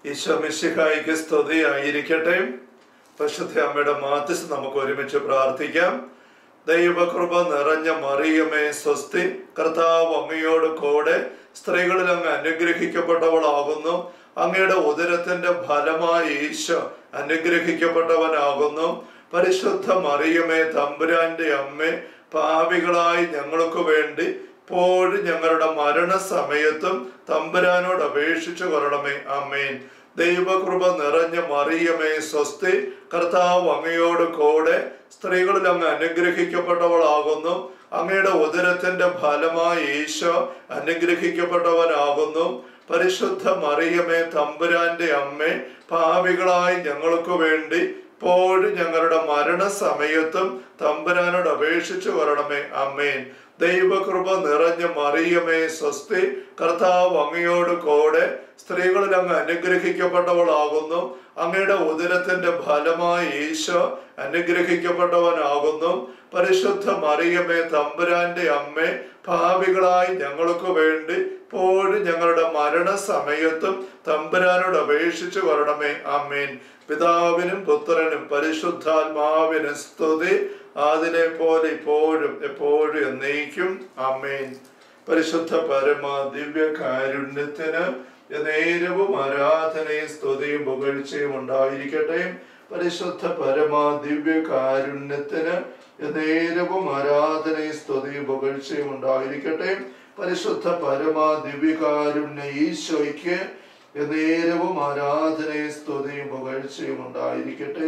ഈശോ മിശിഹായിക്ക് സ്തുതി ആയിരിക്കട്ടെ പരിശുദ്ധ അമ്മയുടെ മാധ്യസ്ഥ നമുക്ക് ഒരുമിച്ച് പ്രാർത്ഥിക്കാം ദൈവകൃപ നിറഞ്ഞ മറിയമേ സ്വസ്തി കർത്താവ് അങ്ങയോട് കൂടെ സ്ത്രീകളിൽ അങ്ങ് അനുഗ്രഹിക്കപ്പെട്ടവളാകുന്നു അങ്ങയുടെ ഉദരത്തിന്റെ ഫലമായി ഈശോ അനുഗ്രഹിക്കപ്പെട്ടവനാകുന്നു പരിശുദ്ധ മറിയമേ തമ്പുരാന്റെ അമ്മേ പാപികളായി ഞങ്ങൾക്ക് വേണ്ടി ഇപ്പോഴും ഞങ്ങളുടെ മരണസമയത്തും തമ്പുരാനോട് അപേക്ഷിച്ചു കൊള്ളണമേ അമ്മേൻ ദൈവകൃപ നിറഞ്ഞ മറിയമേ സ്വസ്തി കർത്താവ് അങ്ങയോട് കൂടെ സ്ത്രീകളിൽ അങ്ങ് അനുഗ്രഹിക്കപ്പെട്ടവളാകുന്നു അങ്ങയുടെ ഉദരത്തിന്റെ ഫലമായി ഈശോ അനുഗ്രഹിക്കപ്പെട്ടവനാകുന്നു പരിശുദ്ധ മറിയമേ തമ്പുരാന്റെ അമ്മേ പാപികളായി ഞങ്ങൾക്ക് വേണ്ടി ഇപ്പോഴും ഞങ്ങളുടെ മരണസമയത്തും തമ്പുരാനോട് അപേക്ഷിച്ചു വരണമേ അമ്മേൻ ദൈവകൃപ നിറഞ്ഞ മറിയമേ സ്വസ്തി കർത്താവ് അങ്ങയോട് കൂടെ സ്ത്രീകളിൽ അങ്ങ് അനുഗ്രഹിക്കപ്പെട്ടവളാകുന്നു അങ്ങയുടെ ഉദരത്തിന്റെ ഫലമായി ഈശോ അനുഗ്രഹിക്കപ്പെട്ടവനാകുന്നു പരിശുദ്ധ മറിയമേ തമ്പുരാന്റെ അമ്മേ ഭാവികളായി ഞങ്ങൾക്ക് വേണ്ടി ഇപ്പോഴും ഞങ്ങളുടെ മരണസമയത്തും തമ്പുരാനോട് അപേക്ഷിച്ചു വരണമേ അമ്മേൻ പിതാവിനും പുത്രനും പരിശുദ്ധാത്മാവിനും സ്തുതി അതിനെ പോലെ ഇപ്പോഴും എപ്പോഴും എന്നേക്കും അമ്മേൻ പരിശുദ്ധ പരമ ദിവ്യ കാരുണ്യത്തിന് നേരവും ആരാധനയും സ്തുതിയും പുകഴ്ചയും ഉണ്ടായിരിക്കട്ടെ പരിശുദ്ധ പരമ ദിവ്യ കാരുണ്യത്തിന് നേരവും ആരാധനയും സ്തുതിയും പുകഴ്ചയും ഉണ്ടായിരിക്കട്ടെ പരിശുദ്ധ പരമ ദിവ്യകാരുണ്യ ഈശോയ്ക്ക് നേരവും ആരാധനയും സ്തുതിയും പുകഴ്ചയും ഉണ്ടായിരിക്കട്ടെ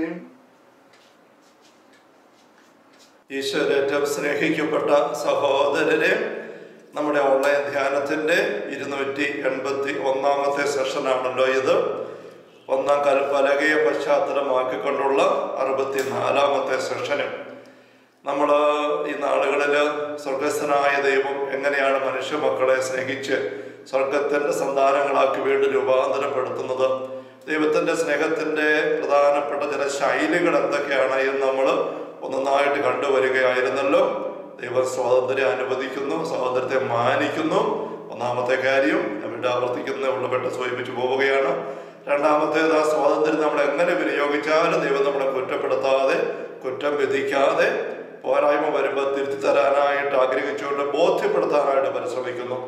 ഈശ്വര ഏറ്റവും സ്നേഹിക്കപ്പെട്ട സഹോദരരെ നമ്മുടെ ഓൺലൈൻ ധ്യാനത്തിന്റെ ഇരുന്നൂറ്റി എൺപത്തി ഒന്നാമത്തെ സെഷനാണല്ലോ ഇത് ഒന്നാം കൽപ്പലകയെ പശ്ചാത്തലമാക്കിക്കൊണ്ടുള്ള അറുപത്തിനാലാമത്തെ സെഷനും നമ്മൾ ഈ നാളുകളിൽ സ്വർഗസ്ഥനായ ദൈവം എങ്ങനെയാണ് മനുഷ്യ മക്കളെ സ്നേഹിച്ച് സ്വർഗത്തിന്റെ സന്താനങ്ങളാക്കി വീണ്ടും രൂപാന്തരപ്പെടുത്തുന്നത് ദൈവത്തിന്റെ സ്നേഹത്തിന്റെ പ്രധാനപ്പെട്ട ചില ശൈലികൾ എന്തൊക്കെയാണ് എന്ന് നമ്മൾ ഒന്നൊന്നായിട്ട് കണ്ടുവരികയായിരുന്നല്ലോ ദൈവം സ്വാതന്ത്ര്യം അനുവദിക്കുന്നു സ്വാതന്ത്ര്യത്തെ മാനിക്കുന്നു ഒന്നാമത്തെ കാര്യം അവിടെ ആവർത്തിക്കുന്ന ഉള്ളപ്പെട്ട് സൂചിപ്പിച്ചു പോവുകയാണ് രണ്ടാമത്തേത് ആ സ്വാതന്ത്ര്യം നമ്മൾ എങ്ങനെ വിനിയോഗിച്ചാലും ദൈവം നമ്മളെ കുറ്റപ്പെടുത്താതെ കുറ്റം വിധിക്കാതെ പോരായ്മ വരുമ്പോൾ തിരുത്തി തരാനായിട്ട് ആഗ്രഹിച്ചുകൊണ്ട് ബോധ്യപ്പെടുത്താനായിട്ട് പരിശ്രമിക്കുന്നു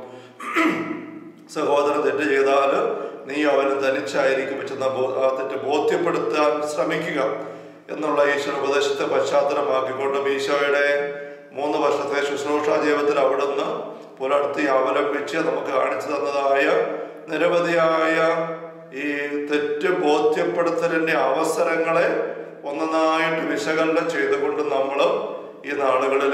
സഹോദരൻ തെറ്റ് ചെയ്താൽ നീ അവന് തനിച്ചായിരിക്കും ചെന്ന ആ തെറ്റ് ബോധ്യപ്പെടുത്താൻ ശ്രമിക്കുക എന്നുള്ള ഈശ്വര ഉപദേശത്തെ പശ്ചാത്തലമാക്കിക്കൊണ്ടും ഈശോയുടെ മൂന്ന് വർഷത്തെ ശുശ്രൂഷ ജീവിതത്തിൽ അവിടുന്ന് പുലർത്തി അവലംബിച്ച് നമുക്ക് കാണിച്ചു തന്നതായ നിരവധിയായ ഈ തെറ്റ് ബോധ്യപ്പെടുത്തലിന്റെ അവസരങ്ങളെ ഒന്നൊന്നായിട്ട് വിശകലനം ചെയ്തുകൊണ്ട് നമ്മൾ ഈ നാളുകളിൽ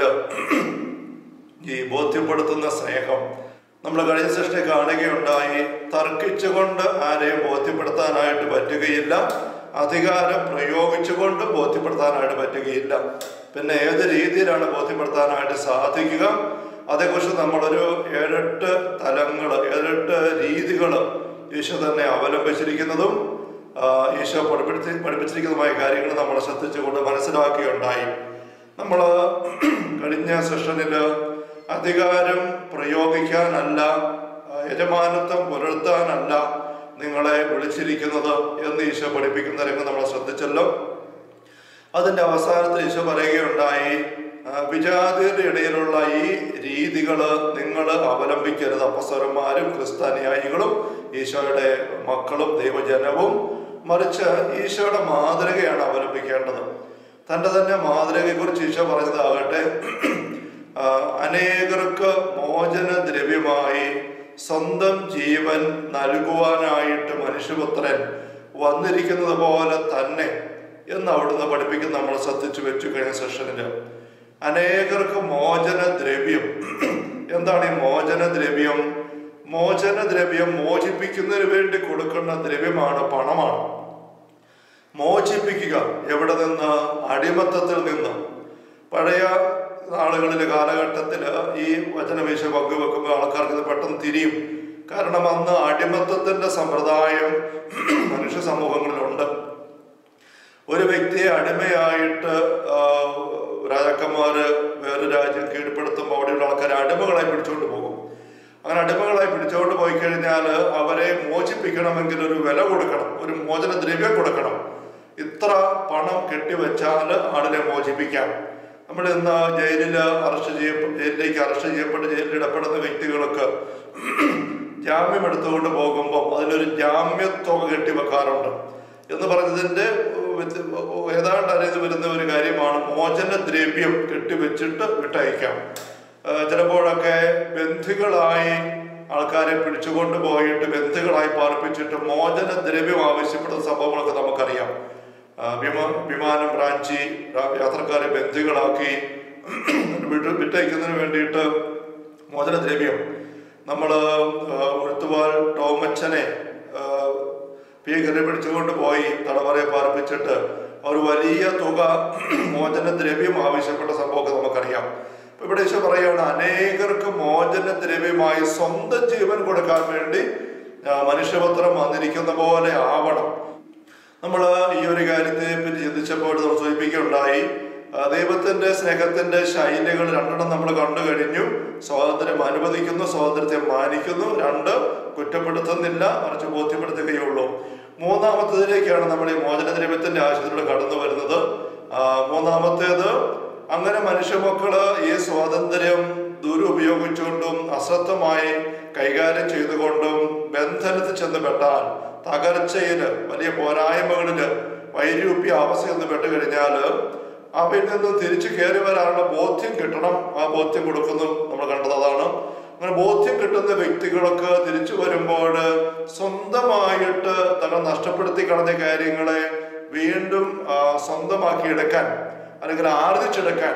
ഈ ബോധ്യപ്പെടുത്തുന്ന സ്നേഹം നമ്മൾ കഴിഞ്ഞ സൃഷ്ടി കാണുകയുണ്ടായി തർക്കിച്ചുകൊണ്ട് ആരെയും ബോധ്യപ്പെടുത്താനായിട്ട് പറ്റുകയില്ല അധികാരം പ്രയോഗിച്ചുകൊണ്ട് ബോധ്യപ്പെടുത്താനായിട്ട് പറ്റുകയില്ല പിന്നെ ഏത് രീതിയിലാണ് ബോധ്യപ്പെടുത്താനായിട്ട് സാധിക്കുക അതേക്കുറിച്ച് നമ്മളൊരു ഏഴെട്ട് തലങ്ങൾ ഏഴെട്ട് രീതികൾ ഈശോ തന്നെ അവലംബിച്ചിരിക്കുന്നതും ഈശോ പഠിപ്പിച്ച് പഠിപ്പിച്ചിരിക്കുന്നതുമായ കാര്യങ്ങൾ നമ്മൾ ശ്രദ്ധിച്ചുകൊണ്ട് മനസ്സിലാക്കുകയുണ്ടായി നമ്മൾ കഴിഞ്ഞ സെഷനിൽ അധികാരം പ്രയോഗിക്കാനല്ല യജമാനത്വം പുലർത്താനല്ല നിങ്ങളെ വിളിച്ചിരിക്കുന്നത് എന്ന് ഈശോ പഠിപ്പിക്കുന്ന രംഗം നമ്മൾ ശ്രദ്ധിച്ചല്ലോ അതിന്റെ അവസാനത്തിൽ ഈശോ പറയുകയുണ്ടായി വിജാതിയുടെ ഇടയിലുള്ള ഈ രീതികൾ നിങ്ങൾ അവലംബിക്കരുത് അപ്പസ്വരന്മാരും ക്രിസ്ത്യാനിയായികളും ഈശോയുടെ മക്കളും ദൈവജനവും മറിച്ച് ഈശോയുടെ മാതൃകയാണ് അവലംബിക്കേണ്ടത് തൻ്റെ തന്നെ മാതൃകയെക്കുറിച്ച് ഈശോ പറഞ്ഞതാകട്ടെ അനേകർക്ക് മോചന ദ്രവ്യമായി സ്വന്തം ജീവൻ നൽകുവാനായിട്ട് മനുഷ്യപുത്രൻ വന്നിരിക്കുന്നത് പോലെ തന്നെ എന്ന് അവിടുന്ന് പഠിപ്പിക്കുന്ന നമ്മൾ ശ്രദ്ധിച്ചു വെച്ചു കഴിഞ്ഞ സെഷനിൽ അനേകർക്ക് മോചന ദ്രവ്യം എന്താണ് ഈ മോചന ദ്രവ്യം മോചന ദ്രവ്യം മോചിപ്പിക്കുന്നതിന് വേണ്ടി കൊടുക്കുന്ന ദ്രവ്യമാണ് പണമാണ് മോചിപ്പിക്കുക എവിടെ നിന്ന് അടിമത്തത്തിൽ നിന്ന് പഴയ നാളുകളിൽ കാലഘട്ടത്തിൽ ഈ വചനവീശ പങ്കുവെക്കുമ്പോൾ ആൾക്കാർക്ക് ഇത് പെട്ടെന്ന് തിരിയും കാരണം അന്ന് അടിമത്തത്തിന്റെ സമ്പ്രദായം മനുഷ്യ സമൂഹങ്ങളിലുണ്ട് ഒരു വ്യക്തിയെ അടിമയായിട്ട് രാജാക്കന്മാര് വേറെ രാജ്യം കീഴ്പ്പെടുത്തുമ്പോൾ അവിടെയുള്ള ആൾക്കാർ അടിമകളെ പിടിച്ചുകൊണ്ട് പോകും അങ്ങനെ അടിമകളായി പിടിച്ചുകൊണ്ട് പോയി കഴിഞ്ഞാൽ അവരെ മോചിപ്പിക്കണമെങ്കിൽ ഒരു വില കൊടുക്കണം ഒരു മോചന ദ്രവ്യം കൊടുക്കണം ഇത്ര പണം കെട്ടിവെച്ചാൽ ആളിനെ മോചിപ്പിക്കാം നമ്മൾ ഇന്ന് ജയിലിൽ അറസ്റ്റ് ചെയ്യപ്പെട്ട ജയിലിലേക്ക് അറസ്റ്റ് ചെയ്യപ്പെട്ട് ജയിലിൽ ഇടപെടുന്ന വ്യക്തികൾക്ക് ജാമ്യം എടുത്തുകൊണ്ട് പോകുമ്പോൾ അതിലൊരു ജാമ്യത്തുക കെട്ടിവെക്കാറുണ്ട് എന്ന് പറഞ്ഞതിന്റെ വ്യത്യ- ഏതാണ്ട് അറിയത് വരുന്ന ഒരു കാര്യമാണ് മോചന ദ്രവ്യം കെട്ടിവെച്ചിട്ട് വിട്ടയക്കാം ആ, ചിലപ്പോഴൊക്കെ ബന്ധുക്കളായി ആൾക്കാരെ പിടിച്ചുകൊണ്ട് പോയിട്ട് ബന്ധുക്കളായി പാർപ്പിച്ചിട്ട് മോചന ദ്രവ്യം ആവശ്യപ്പെടുന്ന സംഭവങ്ങളൊക്കെ നമുക്കറിയാം ആ, വിമാ വിമാനം റാഞ്ചി യാ- യാത്രക്കാരെ ബന്ധുക്കളാക്കി വിട്ട് വിട്ടയക്കുന്നതിന് വേണ്ടിയിട്ട് മോചന ദ്രവ്യം നമ്മൾ ഉഴുത്തുവാൽ ടോമച്ചനെ ആ, ഭീകരരെ പിടിച്ചുകൊണ്ട് പോയി തടവറയെ പാർപ്പിച്ചിട്ട് ഒരു വലിയ തുക മോചന ദ്രവ്യം ആവശ്യപ്പെട്ട സംഭവമൊക്കെ നമുക്കറിയാം ഇപ്പൊ ഇവിടെ ഈശോ പറയുകയാണ് അനേകർക്ക് മോചന ദ്രവ്യമായി സ്വന്തം ജീവൻ കൊടുക്കാൻ വേണ്ടി ആ, മനുഷ്യപത്രം വന്നിരിക്കുന്ന പോലെ ആവണം നമ്മൾ ഈ ഒരു കാര്യത്തെ പറ്റി ചിന്തിച്ചപ്പോൾ നമ്മൾ സൂചിപ്പിക്കുകയുണ്ടായി ആ, ദൈവത്തിന്റെ സ്നേഹത്തിന്റെ ശൈലികൾ രണ്ടെണ്ണം നമ്മൾ കണ്ടു കഴിഞ്ഞു സ്വാതന്ത്ര്യം അനുവദിക്കുന്നു സ്വാതന്ത്ര്യത്തെ മാനിക്കുന്നു രണ്ട് കുറ്റപ്പെടുത്തുന്നില്ല മറിച്ച് ബോധ്യപ്പെടുത്തുകയുള്ളൂ മൂന്നാമത്തേതിലേക്കാണ് നമ്മൾ ഈ മോചനദ്രവ്യത്തിന്റെ ആശയത്തിലൂടെ കടന്നു വരുന്നത് ആ, മൂന്നാമത്തേത് അങ്ങനെ മനുഷ്യമക്കള് ഈ സ്വാതന്ത്ര്യം ദുരുപയോഗിച്ചുകൊണ്ടും അശ്രദ്ധമായി കൈകാര്യം ചെയ്തുകൊണ്ടും ബന്ധനത്തിൽ ചെന്ന് പെട്ടാൽ തകർച്ചയില് വലിയ പോരായ്മകളില് വൈരൂപ്യ അവസ്ഥ എന്ന് പെട്ട് കഴിഞ്ഞാല് അവയിൽ നിന്ന് തിരിച്ചു കയറി വരാനുള്ള ബോധ്യം കിട്ടണം ആ ബോധ്യം കൊടുക്കുന്നു നമ്മൾ കണ്ടത് അതാണ് അങ്ങനെ ബോധ്യം കിട്ടുന്ന വ്യക്തികൾക്ക് തിരിച്ചു വരുമ്പോൾ സ്വന്തമായിട്ട് തങ്ങൾ നഷ്ടപ്പെടുത്തി കളഞ്ഞ കാര്യങ്ങളെ വീണ്ടും ആ, സ്വന്തമാക്കി എടുക്കാൻ അല്ലെങ്കിൽ ആർജിച്ചെടുക്കാൻ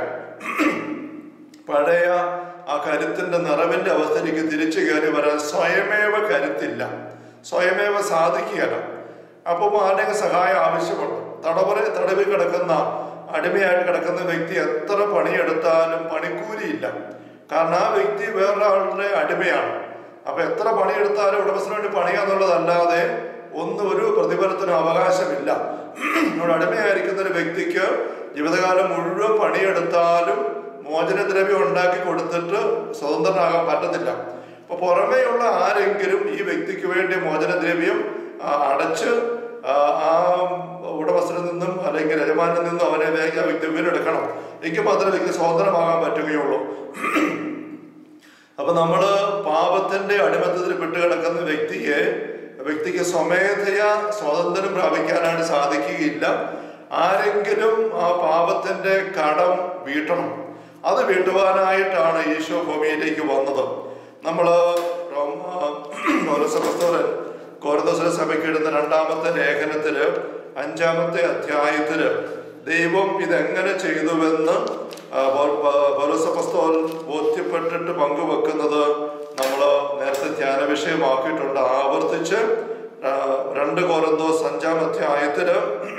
പഴയ ആ കരുത്തിന്റെ നിറവിന്റെ അവസ്ഥയിലേക്ക് തിരിച്ചു കയറി വരാൻ സ്വയമേവ കരുത്തില്ല സ്വയമേവ സാധിക്കുകയല്ല അപ്പം ആരുടെയും സഹായം ആവശ്യമുണ്ട് തടവറ തടവിൽ കിടക്കുന്ന അടിമയായിട്ട് കിടക്കുന്ന വ്യക്തി എത്ര പണിയെടുത്താലും പണിക്കൂലിയില്ല കാരണം ആ വ്യക്തി വേറൊരാളുടെ അടിമയാണ് അപ്പൊ എത്ര പണിയെടുത്താലും ഉടമസ്ഥന് വേണ്ടി പണിയാന്നുള്ളതല്ലാതെ ഒന്നും ഒരു പ്രതിഫലത്തിനും അവകാശമില്ല നമ്മുടെ അടിമയായിരിക്കുന്ന ഒരു വ്യക്തിക്ക് ജീവിതകാലം മുഴുവൻ പണിയെടുത്താലും മോചനദ്രവ്യം ഉണ്ടാക്കി കൊടുത്തിട്ട് സ്വതന്ത്രനാകാൻ പറ്റത്തില്ല അപ്പൊ പുറമേയുള്ള ആരെങ്കിലും ഈ വ്യക്തിക്ക് വേണ്ടി മോചനദ്രവ്യം ആ, അടച്ച് ആ, ആ ഉടമസ്ഥനിൽ നിന്നും അല്ലെങ്കിൽ യജമാനിൽ നിന്നും അവനെ വേഗം ആ വ്യക്തി വീണ്ടെടുക്കണം എങ്കിൽ മാത്രമേ വ്യക്തി സ്വതന്ത്രമാകാൻ പറ്റുകയുള്ളൂ അപ്പൊ നമ്മള് പാപത്തിന്റെ അടിമത്തത്തിൽ പെട്ടുകിടക്കുന്ന വ്യക്തിയെ വ്യക്തിക്ക് സ്വമേധയാ സ്വാതന്ത്ര്യം പ്രാപിക്കാനായിട്ട് സാധിക്കുകയില്ല ആരെങ്കിലും ആ പാപത്തിന്റെ കടം വീട്ടണം അത് വീട്ടുവാനായിട്ടാണ് ഈശോ ഭൂമിയിലേക്ക് വന്നത് നമ്മള് പൗരസഭസ്തോരൻ കോരദോസര സഭയ്ക്ക് ഇടുന്ന രണ്ടാമത്തെ ലേഖനത്തില് അഞ്ചാമത്തെ അധ്യായത്തില് ദൈവം ഇതെങ്ങനെ ചെയ്തുവെന്ന് പൗരസഭസ്തോൽ ബോധ്യപ്പെട്ടിട്ട് പങ്കുവെക്കുന്നത് നമ്മൾ നേരത്തെ ധ്യാന വിഷയമാക്കിയിട്ടുണ്ട് ആവർത്തിച്ച് ആ, രണ്ട് കോരന്തോസ് അഞ്ചാം അധ്യായത്തില്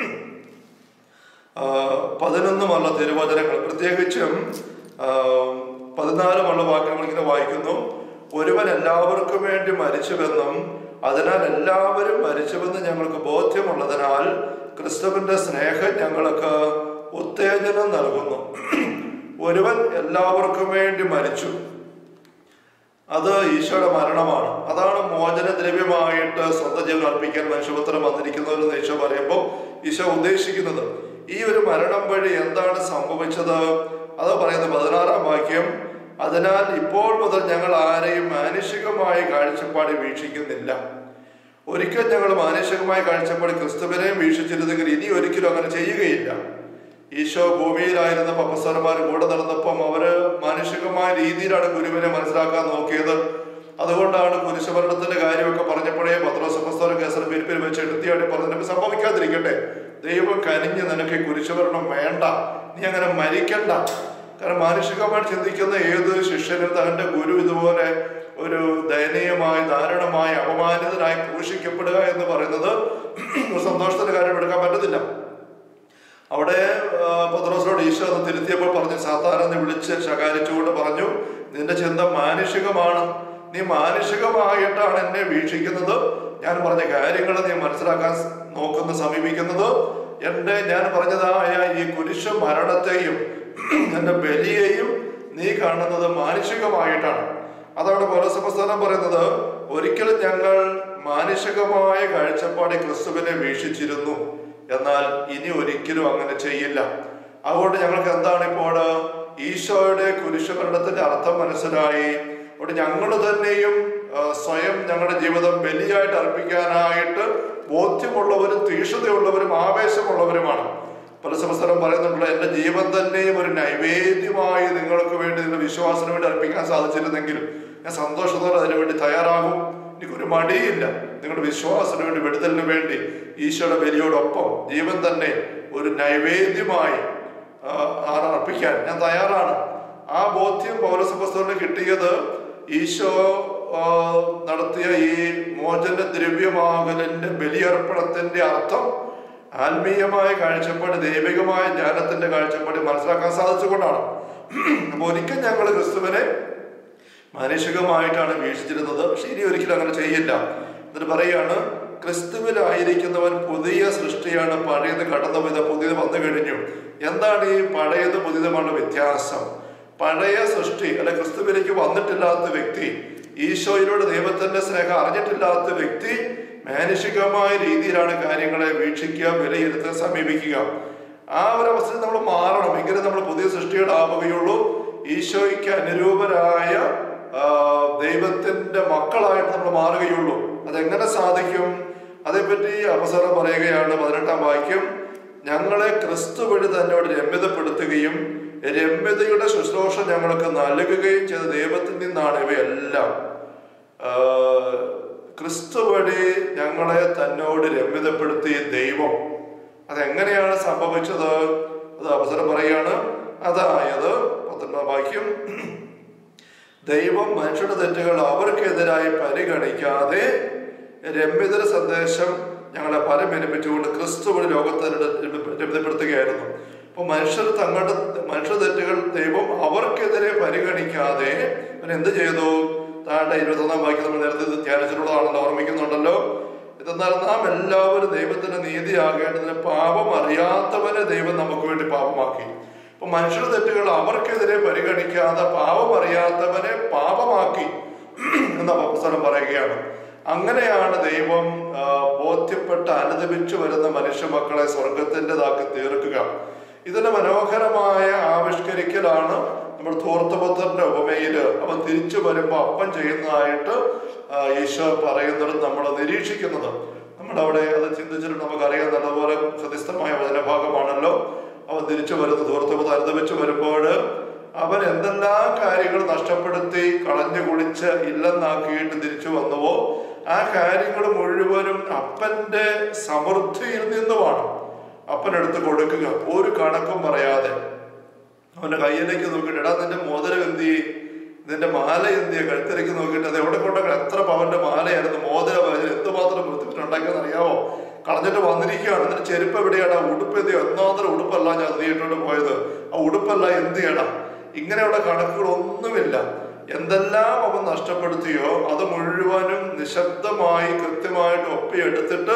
ആ, പതിനൊന്നുമുള്ള തിരുവചനങ്ങൾ പ്രത്യേകിച്ചും ആ, പതിനാലുമുള്ള വാക്യങ്ങൾ ഇങ്ങനെ വായിക്കുന്നു ഒരുവൻ എല്ലാവർക്കും വേണ്ടി മരിച്ചുവെന്നും അതിനാൽ എല്ലാവരും മരിച്ചുവെന്ന് ഞങ്ങൾക്ക് ബോധ്യമുള്ളതിനാൽ ക്രിസ്തുവിന്റെ സ്നേഹം ഞങ്ങൾക്ക് ഉത്തേജനം നൽകുന്നു ഒരുവൻ എല്ലാവർക്കും വേണ്ടി മരിച്ചു അത് ഈശോയുടെ മരണമാണ് അതാണ് മോചന ദ്രവ്യമായിട്ട് സ്വന്തം ജീവൻ അർപ്പിക്കാൻ മനുഷ്യപുത്രം വന്നിരിക്കുന്നവരെന്ന് ഈശോ പറയുമ്പോൾ ഈശോ ഉദ്ദേശിക്കുന്നത് ഈ ഒരു മരണം വഴി എന്താണ് സംഭവിച്ചത് അത് പറയുന്ന പതിനാറാം വാക്യം അതിനാൽ ഇപ്പോൾ മുതൽ ഞങ്ങൾ ആരെയും മാനുഷികമായ കാഴ്ചപ്പാട് വീക്ഷിക്കുന്നില്ല ഒരിക്കൽ ഞങ്ങൾ മാനുഷികമായ കാഴ്ചപ്പാട് ക്രിസ്തുവിനെയും വീക്ഷിച്ചിരുന്നെങ്കിൽ ഇനി ഒരിക്കലും അങ്ങനെ ചെയ്യുകയില്ല ഈശോ ഭൂമിയിലായിരുന്ന പപ്പസ്വരന്മാർ കൂടെ നടന്നപ്പം അവര് മാനുഷികമായ രീതിയിലാണ് ഗുരുവിനെ മനസ്സിലാക്കാൻ നോക്കിയത് അതുകൊണ്ടാണ് കുരിശുമരണത്തിന്റെ കാര്യമൊക്കെ പറഞ്ഞപ്പോഴേ പത്രോസപ്പസ്തോരം കേസർ പിരിപ്പിൽ വെച്ച് എടുത്തിയായിട്ട് പറഞ്ഞിട്ട് സംഭവിക്കാതിരിക്കട്ടെ ദൈവം കനിഞ്ഞ് നിനക്ക് ഈ കുരിശുമരണം വേണ്ട നീ അങ്ങനെ മരിക്കണ്ട കാരണം മാനുഷികമായിട്ട് ചിന്തിക്കുന്ന ഏത് ശിഷ്യനും തന്റെ ഗുരു ഇതുപോലെ ഒരു ദയനീയമായി ദാരുണമായി അപമാനിതനായി ക്രൂശിക്കപ്പെടുക എന്ന് പറയുന്നത് ഒരു സന്തോഷത്തിന്റെ കാര്യം എടുക്കാൻ പറ്റത്തില്ല അവിടെ ആ, പത്രോസിനോട് ഈശോ ഒന്ന് തിരുത്തിയപ്പോൾ പറഞ്ഞു സാത്താനെന്ന് വിളിച്ച് ശകാരിച്ചുകൊണ്ട് പറഞ്ഞു നിന്റെ ചിന്ത മാനുഷികമാണ് നീ മാനുഷികമായിട്ടാണ് എന്നെ വീക്ഷിക്കുന്നത് ഞാൻ പറഞ്ഞ കാര്യങ്ങൾ നീ മനസ്സിലാക്കാൻ സ് നോക്കുന്ന സമീപിക്കുന്നത് എന്റെ ഞാൻ പറഞ്ഞതായ ഈ കുരിശ മരണത്തെയും എന്റെ ബലിയെയും നീ കാണുന്നത് മാനുഷികമായിട്ടാണ് അതാണ് പൗരസമസ്ഥാനം പറയുന്നത് ഒരിക്കലും ഞങ്ങൾ മാനുഷികമായ കാഴ്ചപ്പാടിൽ ക്രിസ്തുവിനെ വീക്ഷിച്ചിരുന്നു എന്നാൽ ഇനി ഒരിക്കലും അങ്ങനെ ചെയ്യില്ല അതുകൊണ്ട് ഞങ്ങൾക്ക് എന്താണ് ഇപ്പോൾ ഈശോയുടെ കുരിശുമരണത്തിന്റെ അർത്ഥം മനസ്സിലായി അതുകൊണ്ട് ഞങ്ങൾ തന്നെയും ആ, സ്വയം ഞങ്ങളുടെ ജീവിതം ബലിയായിട്ട് അർപ്പിക്കാനായിട്ട് ബോധ്യമുള്ളവരും തീക്ഷ്ണതയുള്ളവരും ആവേശമുള്ളവരുമാണ് പല സംസ്ഥാനം പറയുന്നുണ്ടല്ലോ എന്റെ ജീവൻ തന്നെയും ഒരു നൈവേദ്യമായി നിങ്ങൾക്ക് വേണ്ടി നിങ്ങളുടെ വിശ്വാസത്തിന് വേണ്ടി അർപ്പിക്കാൻ സാധിച്ചിരുന്നെങ്കിൽ ഞാൻ സന്തോഷത്തോടെ അതിനു വേണ്ടി തയ്യാറാകും എനിക്കൊരു മടിയില്ല നിങ്ങളുടെ വിശ്വാസത്തിന് വേണ്ടി വിടുതലിന് വേണ്ടി ഈശോയുടെ ബലിയോടൊപ്പം ജീവൻ തന്നെ ഒരു നൈവേദ്യമായി ആ, ആ അർപ്പിക്കാൻ ഞാൻ തയ്യാറാണ് ആ ബോധ്യം പൗരസഭസ്ഥന് കിട്ടിയത് ഈശോ ആ, നടത്തിയ ഈ മോചന ദ്രവ്യമാകലിന്റെ ബലിയർപ്പണത്തിന്റെ അർത്ഥം ആത്മീയമായ കാഴ്ചപ്പാട് ദൈവികമായ ജ്ഞാനത്തിന്റെ കാഴ്ചപ്പാട് മനസ്സിലാക്കാൻ സാധിച്ചുകൊണ്ടാണ് അപ്പൊ ഒരിക്കൽ ഞങ്ങൾ ക്രിസ്തുവിനെ മാനുഷികമായിട്ടാണ് വീക്ഷിച്ചിരുന്നത് പക്ഷെ ഇനി ഒരിക്കലും അങ്ങനെ ചെയ്യില്ല എന്നിട്ട് പറയാണ് ക്രിസ്തുവിലായിരിക്കുന്നവൻ പുതിയ സൃഷ്ടിയാണ് പഴയത് കടന്നു പോയത് പുതിയത് വന്നു കഴിഞ്ഞു എന്താണ് ഈ പഴയത് പുതിയതുമുള്ള വ്യത്യാസം പഴയ സൃഷ്ടി അല്ലെ ക്രിസ്തുവിലേക്ക് വന്നിട്ടില്ലാത്ത വ്യക്തി ഈശോയിലൂടെ ദൈവത്തിന്റെ സ്നേഹം അറിഞ്ഞിട്ടില്ലാത്ത വ്യക്തി മാനുഷികമായ രീതിയിലാണ് കാര്യങ്ങളെ വീക്ഷിക്കുക വിലയിരുത്തുക സമീപിക്കുക ആ ഒരു അവസ്ഥയിൽ നമ്മൾ മാറണം എങ്കിലും നമ്മൾ പുതിയ സൃഷ്ടികളാവുകയുള്ളൂ ഈശോയ്ക്ക് അനുരൂപരായ ആ, ദൈവത്തിന്റെ മക്കളായിട്ട് നമ്മൾ മാറുകയുള്ളൂ അതെങ്ങനെ സാധിക്കും അതേപ്പറ്റി അവസരം പറയുകയാണ് പതിനെട്ടാം വാക്യം ഞങ്ങളെ ക്രിസ്തു വഴി തന്നോട് രമ്യതപ്പെടുത്തുകയും രമ്യതയുടെ ശുശ്രൂഷ ഞങ്ങൾക്ക് നൽകുകയും ചെയ്ത ദൈവത്തിൽ നിന്നാണ് ഇവയെല്ലാം ആ, ക്രിസ്തു വഴി ഞങ്ങളെ തന്നോട് രമ്യതപ്പെടുത്തിയ ദൈവം അതെങ്ങനെയാണ് സംഭവിച്ചത് അത് അവസരം പറയാണ് അതായത് പത്തൊൻപതാം വാക്യം ദൈവം മനുഷ്യരുടെ തെറ്റുകൾ അവർക്കെതിരായി പരിഗണിക്കാതെ രമ്യതര സന്ദേശം ഞങ്ങളെ പരമേൽപ്പിച്ചുകൊണ്ട് ക്രിസ്തു വഴി ലോകത്തെ രമ്യതപ്പെടുത്തുകയായിരുന്നു അപ്പൊ മനുഷ്യർ തങ്ങളുടെ മനുഷ്യ തെറ്റുകൾ ദൈവം അവർക്കെതിരെ പരിഗണിക്കാതെ അവൻ എന്ത് ചെയ്തു താഴെ ഇരുപത്തൊന്നാം വാക്യം നമ്മൾ നേരത്തെ ഇത് ധ്യാനിച്ചിട്ടുള്ളതാണല്ലോ ഓർമ്മിക്കുന്നുണ്ടല്ലോ ഇതെന്നാൽ നാം എല്ലാവരും ദൈവത്തിന്റെ നീതിയാകേണ്ടതിന് പാപം അറിയാത്തവനെ ദൈവം നമുക്ക് വേണ്ടി പാപമാക്കി അപ്പൊ മനുഷ്യ തെറ്റുകൾ അവർക്കെതിരെ പരിഗണിക്കാതെ പാപം അറിയാത്തവനെ പാപമാക്കി എന്ന പുസ്തകം പറയുകയാണ് അങ്ങനെയാണ് ദൈവം ആ, ബോധ്യപ്പെട്ട് അനുദപിച്ചു വരുന്ന മനുഷ്യ മക്കളെ സ്വർഗത്തിൻ്റെതാക്കി തീർക്കുക ഇതിന്റെ മനോഹരമായ ആവിഷ്കരിക്കലാണ് നമ്മൾ ധൂർത്തപുത്രന്റെ ഉപമയില് അവൻ തിരിച്ചു വരുമ്പോൾ അപ്പം ചെയ്യുന്നതായിട്ട് ആ, ഈശോ പറയുന്നത് നമ്മൾ നിരീക്ഷിക്കുന്നത് നമ്മളവിടെ അത് ചിന്തിച്ചിട്ട് നമുക്കറിയാം നല്ലപോലെ ഹൃദയസ്ഥമായ വചനഭാഗമാണല്ലോ അവൻ തിരിച്ചു വരുന്നു ധൂർത്തപുത്ര അനുദപിച്ചു വരുമ്പോൾ അവൻ എന്തെല്ലാം കാര്യങ്ങൾ നഷ്ടപ്പെടുത്തി കളഞ്ഞു കുളിച്ച് ഇല്ലെന്നാക്കിയിട്ട് തിരിച്ചു വന്നുവോ ആ കാര്യങ്ങൾ മുഴുവനും അപ്പന്റെ സമൃദ്ധിയിൽ നിന്നുമാണ് അപ്പനെടുത്ത് കൊടുക്കുക ഒരു കണക്കും പറയാതെ അവന്റെ കയ്യിലേക്ക് നോക്കിയിട്ട് എടാ നിന്റെ മോതിരം എന്ത് ചെയ്യും നിന്റെ മാല എന്ത് ചെയ്യും കഴുത്തിലേക്ക് നോക്കിയിട്ട് അത് എവിടെ കൊണ്ടൊക്കെ എത്ര പവന്റെ മാലയായിരുന്നു മോതിരം എന്തുമാത്രം വൃത്തിട്ടുണ്ടാക്കിയെന്ന് അറിയാവോ കളഞ്ഞിട്ട് വന്നിരിക്കുകയാണ് എന്നിട്ട് ചെരുപ്പ് എവിടെയാണ് ആ ഉടുപ്പ് എന്ത് ചെയ്യും ഒന്നാമത്തെ ഉടുപ്പല്ല ഞാൻ നീട്ടിട്ട് പോയത് ആ ഉടുപ്പല്ല എന്ത് ചെയ്യണം ഇങ്ങനെയുള്ള കണക്കുകളൊന്നുമില്ല എന്തെല്ലാം അവൻ നഷ്ടപ്പെടുത്തിയോ അത് മുഴുവനും നിശബ്ദമായി കൃത്യമായിട്ട് ഒപ്പിയെടുത്തിട്ട്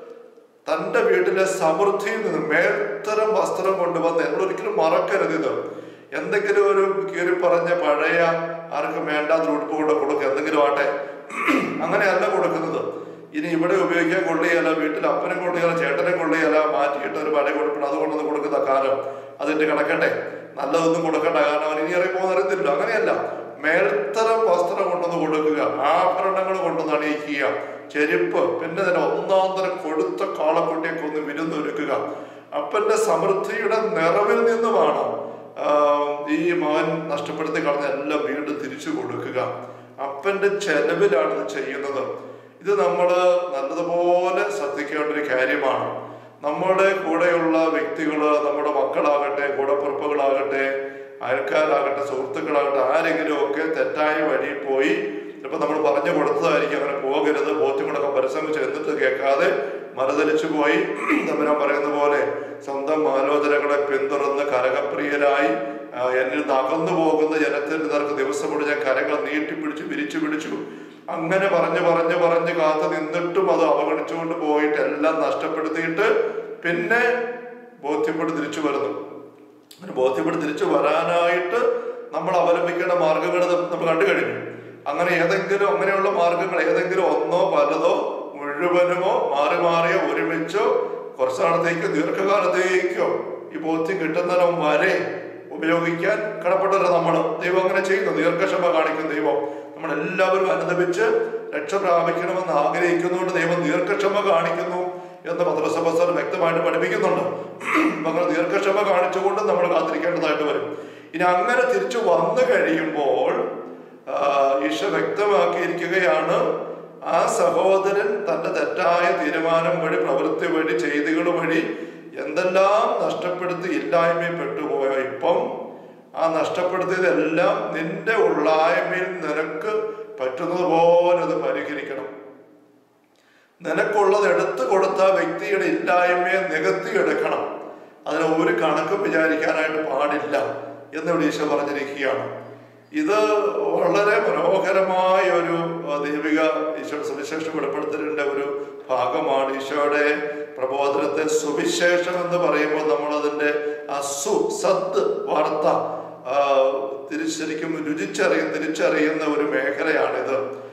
തന്റെ വീട്ടിലെ സമൃദ്ധിയിൽ നിന്ന് മേൽത്തരം വസ്ത്രം കൊണ്ടുവന്ന് നമ്മൾ ഒരിക്കലും മറക്കരുത് ഇത് എന്തെങ്കിലും ഒരു കീറി പറഞ്ഞ പഴയ ആർക്കും വേണ്ടാത്ത ഉടുപ്പ് കൊണ്ട് കൊടുക്കുക എന്തെങ്കിലും ആട്ടെ അങ്ങനെയല്ല കൊടുക്കുന്നത് ഇനി ഇവിടെ ഉപയോഗിക്കാൻ കൊള്ളിയല്ല വീട്ടിൽ അപ്പനും കൊള്ളിയല്ല ചേട്ടനും കൊള്ളിയല്ല മാറ്റിയിട്ട് ഒരു പഴയ കൊടുക്കണം അത് കൊണ്ടുവന്ന് കൊടുക്കുന്ന കാലം അതിട്ട് കിടക്കട്ടെ നല്ലതൊന്നും കൊടുക്കണ്ട കാരണം അവൻ ഇനി ഇറങ്ങി പോകുന്ന അറിയത്തില്ല അങ്ങനെയല്ല മേൽത്തരം വസ്ത്രം കൊണ്ടുവന്ന് കൊടുക്കുക ആഭരണങ്ങൾ കൊണ്ടുവന്ന് അണിയിക്കുക ചെരുപ്പ് പിന്നെ തന്നെ ഒന്നാം തരം കൊടുത്ത കാളക്കുട്ടിയെ കൊന്ന് വിരുന്നൊരുക്കുക അപ്പന്റെ സമൃദ്ധിയുടെ നിറവിൽ നിന്നുമാണ് ആഹ്, ഈ മകൻ നഷ്ടപ്പെടുത്തി കളഞ്ഞ എല്ലാം വീണ്ടും തിരിച്ചു കൊടുക്കുക അപ്പന്റെ ചെലവിലാണ് ഇത് ചെയ്യുന്നത് ഇത് നമ്മൾ നല്ലതുപോലെ ശ്രദ്ധിക്കേണ്ട ഒരു കാര്യമാണ് നമ്മുടെ കൂടെയുള്ള വ്യക്തികൾ നമ്മുടെ മക്കളാകട്ടെ കൂടപ്പുറപ്പുകളാകട്ടെ അയൽക്കാരാകട്ടെ സുഹൃത്തുക്കളാകട്ടെ ആരെങ്കിലും ഒക്കെ തെറ്റായ വഴിയിൽ പോയി ചിലപ്പോൾ നമ്മൾ പറഞ്ഞു കൊടുത്തതായിരിക്കും അങ്ങനെ പോകരുത് ബോധ്യങ്ങളൊക്കെ പരിശ്രമിച്ച് എന്നിട്ട് കേൾക്കാതെ മറുതലിച്ചു പോയി തമ്പുരാൻ പറയുന്ന പോലെ സ്വന്തം ആലോചനകളെ പിന്തുടർന്ന് കരകപ്രിയരായി ആ, എന്നിൽ നിന്ന് അകന്നു പോകുന്ന ജനത്തിന്റെ നേർക്ക് ദിവസം കൊണ്ട് ഞാൻ കരങ്ങൾ നീട്ടിപ്പിടിച്ചു വിരിച്ചു പിടിച്ചു അങ്ങനെ പറഞ്ഞ് പറഞ്ഞ് പറഞ്ഞ് കാത്തു നിന്നിട്ടും അത് അവഗണിച്ചുകൊണ്ട് പോയിട്ട് എല്ലാം നഷ്ടപ്പെടുത്തിയിട്ട് പിന്നെ ബോധ്യപ്പെട്ട് തിരിച്ചു വരുന്നു അങ്ങനെ ബോധ്യപ്പെട്ട് തിരിച്ചു വരാനായിട്ട് നമ്മൾ അവലംബിക്കേണ്ട മാർഗങ്ങൾ നമ്മൾ കണ്ടു കഴിഞ്ഞു അങ്ങനെ ഏതെങ്കിലും അങ്ങനെയുള്ള മാർഗങ്ങൾ ഏതെങ്കിലും ഒന്നോ പലതോ മുഴുവനുമോ മാറി മാറിയോ ഒരുമിച്ചോ കുറച്ച് നാളത്തേക്കോ ദീർഘകാലത്തേക്കോ ഈ ബോധ്യം കിട്ടുന്നിടം വരെ ഉപയോഗിക്കാൻ കടപ്പെട്ടവരാണ് നമ്മൾ ദൈവം അങ്ങനെ ചെയ്യുന്നു ദീർഘക്ഷമ കാണിക്കും ദൈവം നമ്മളെല്ലാവരും അനുദപിച്ച് രക്ഷ പ്രാപിക്കണമെന്ന് ആഗ്രഹിക്കുന്നുകൊണ്ട് ദൈവം ദീർഘക്ഷമ കാണിക്കുന്നു എന്ന് പത്രസഭസ്ഥർ വ്യക്തമായിട്ട് പഠിപ്പിക്കുന്നുണ്ട് അപ്പൊ അങ്ങനെ ദീർഘക്ഷമ കാണിച്ചുകൊണ്ട് നമ്മൾ കാത്തിരിക്കേണ്ടതായിട്ട് വരും ഇനി അങ്ങനെ തിരിച്ചു വന്നു കഴിയുമ്പോൾ ആ, ഈശോ വ്യക്തമാക്കിയിരിക്കുകയാണ് ആ സഹോദരൻ തന്റെ തെറ്റായ തീരുമാനം വഴി പ്രവൃത്തി വഴി ചെയ്തികൾ വഴി എന്തെല്ലാം നഷ്ടപ്പെടുത്തി ഇല്ലായ്മപ്പെട്ടുപോയോ ഇപ്പം ആ നഷ്ടപ്പെടുത്തിയതെല്ലാം നിന്റെ ഉള്ളായ്മയിൽ നിനക്ക് പറ്റുന്നത് പോലെ അത് പരിഹരിക്കണം നിനക്കുള്ളത് എടുത്തു കൊടുത്ത വ്യക്തിയുടെ ഇല്ലായ്മയെ നികത്തിയെടുക്കണം അതിന് ഒരു കണക്കും വിചാരിക്കാനായിട്ട് പാടില്ല എന്നിവിടെ ഈശോ പറഞ്ഞിരിക്കുകയാണ് ഇത് വളരെ മനോഹരമായ ഒരു ആ, ദൈവിക ഈശോയുടെ സുവിശേഷം വെളിപ്പെടുത്തലിന്റെ ഒരു ഭാഗമാണ് ഈശോയുടെ പ്രബോധനത്തെ സുവിശേഷം എന്ന് പറയുമ്പോൾ നമ്മൾ അതിന്റെ അസു സത്ത് വാർത്ത ആ, തിരിച്ചരിക്കും രുചിച്ചറിയും തിരിച്ചറിയുന്ന ഒരു മേഖലയാണിത്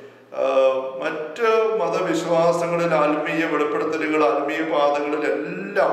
ആഹ് മറ്റ് മതവിശ്വാസങ്ങളിൽ ആത്മീയ വെളിപ്പെടുത്തലുകൾ ആത്മീയ പാതകളിലെല്ലാം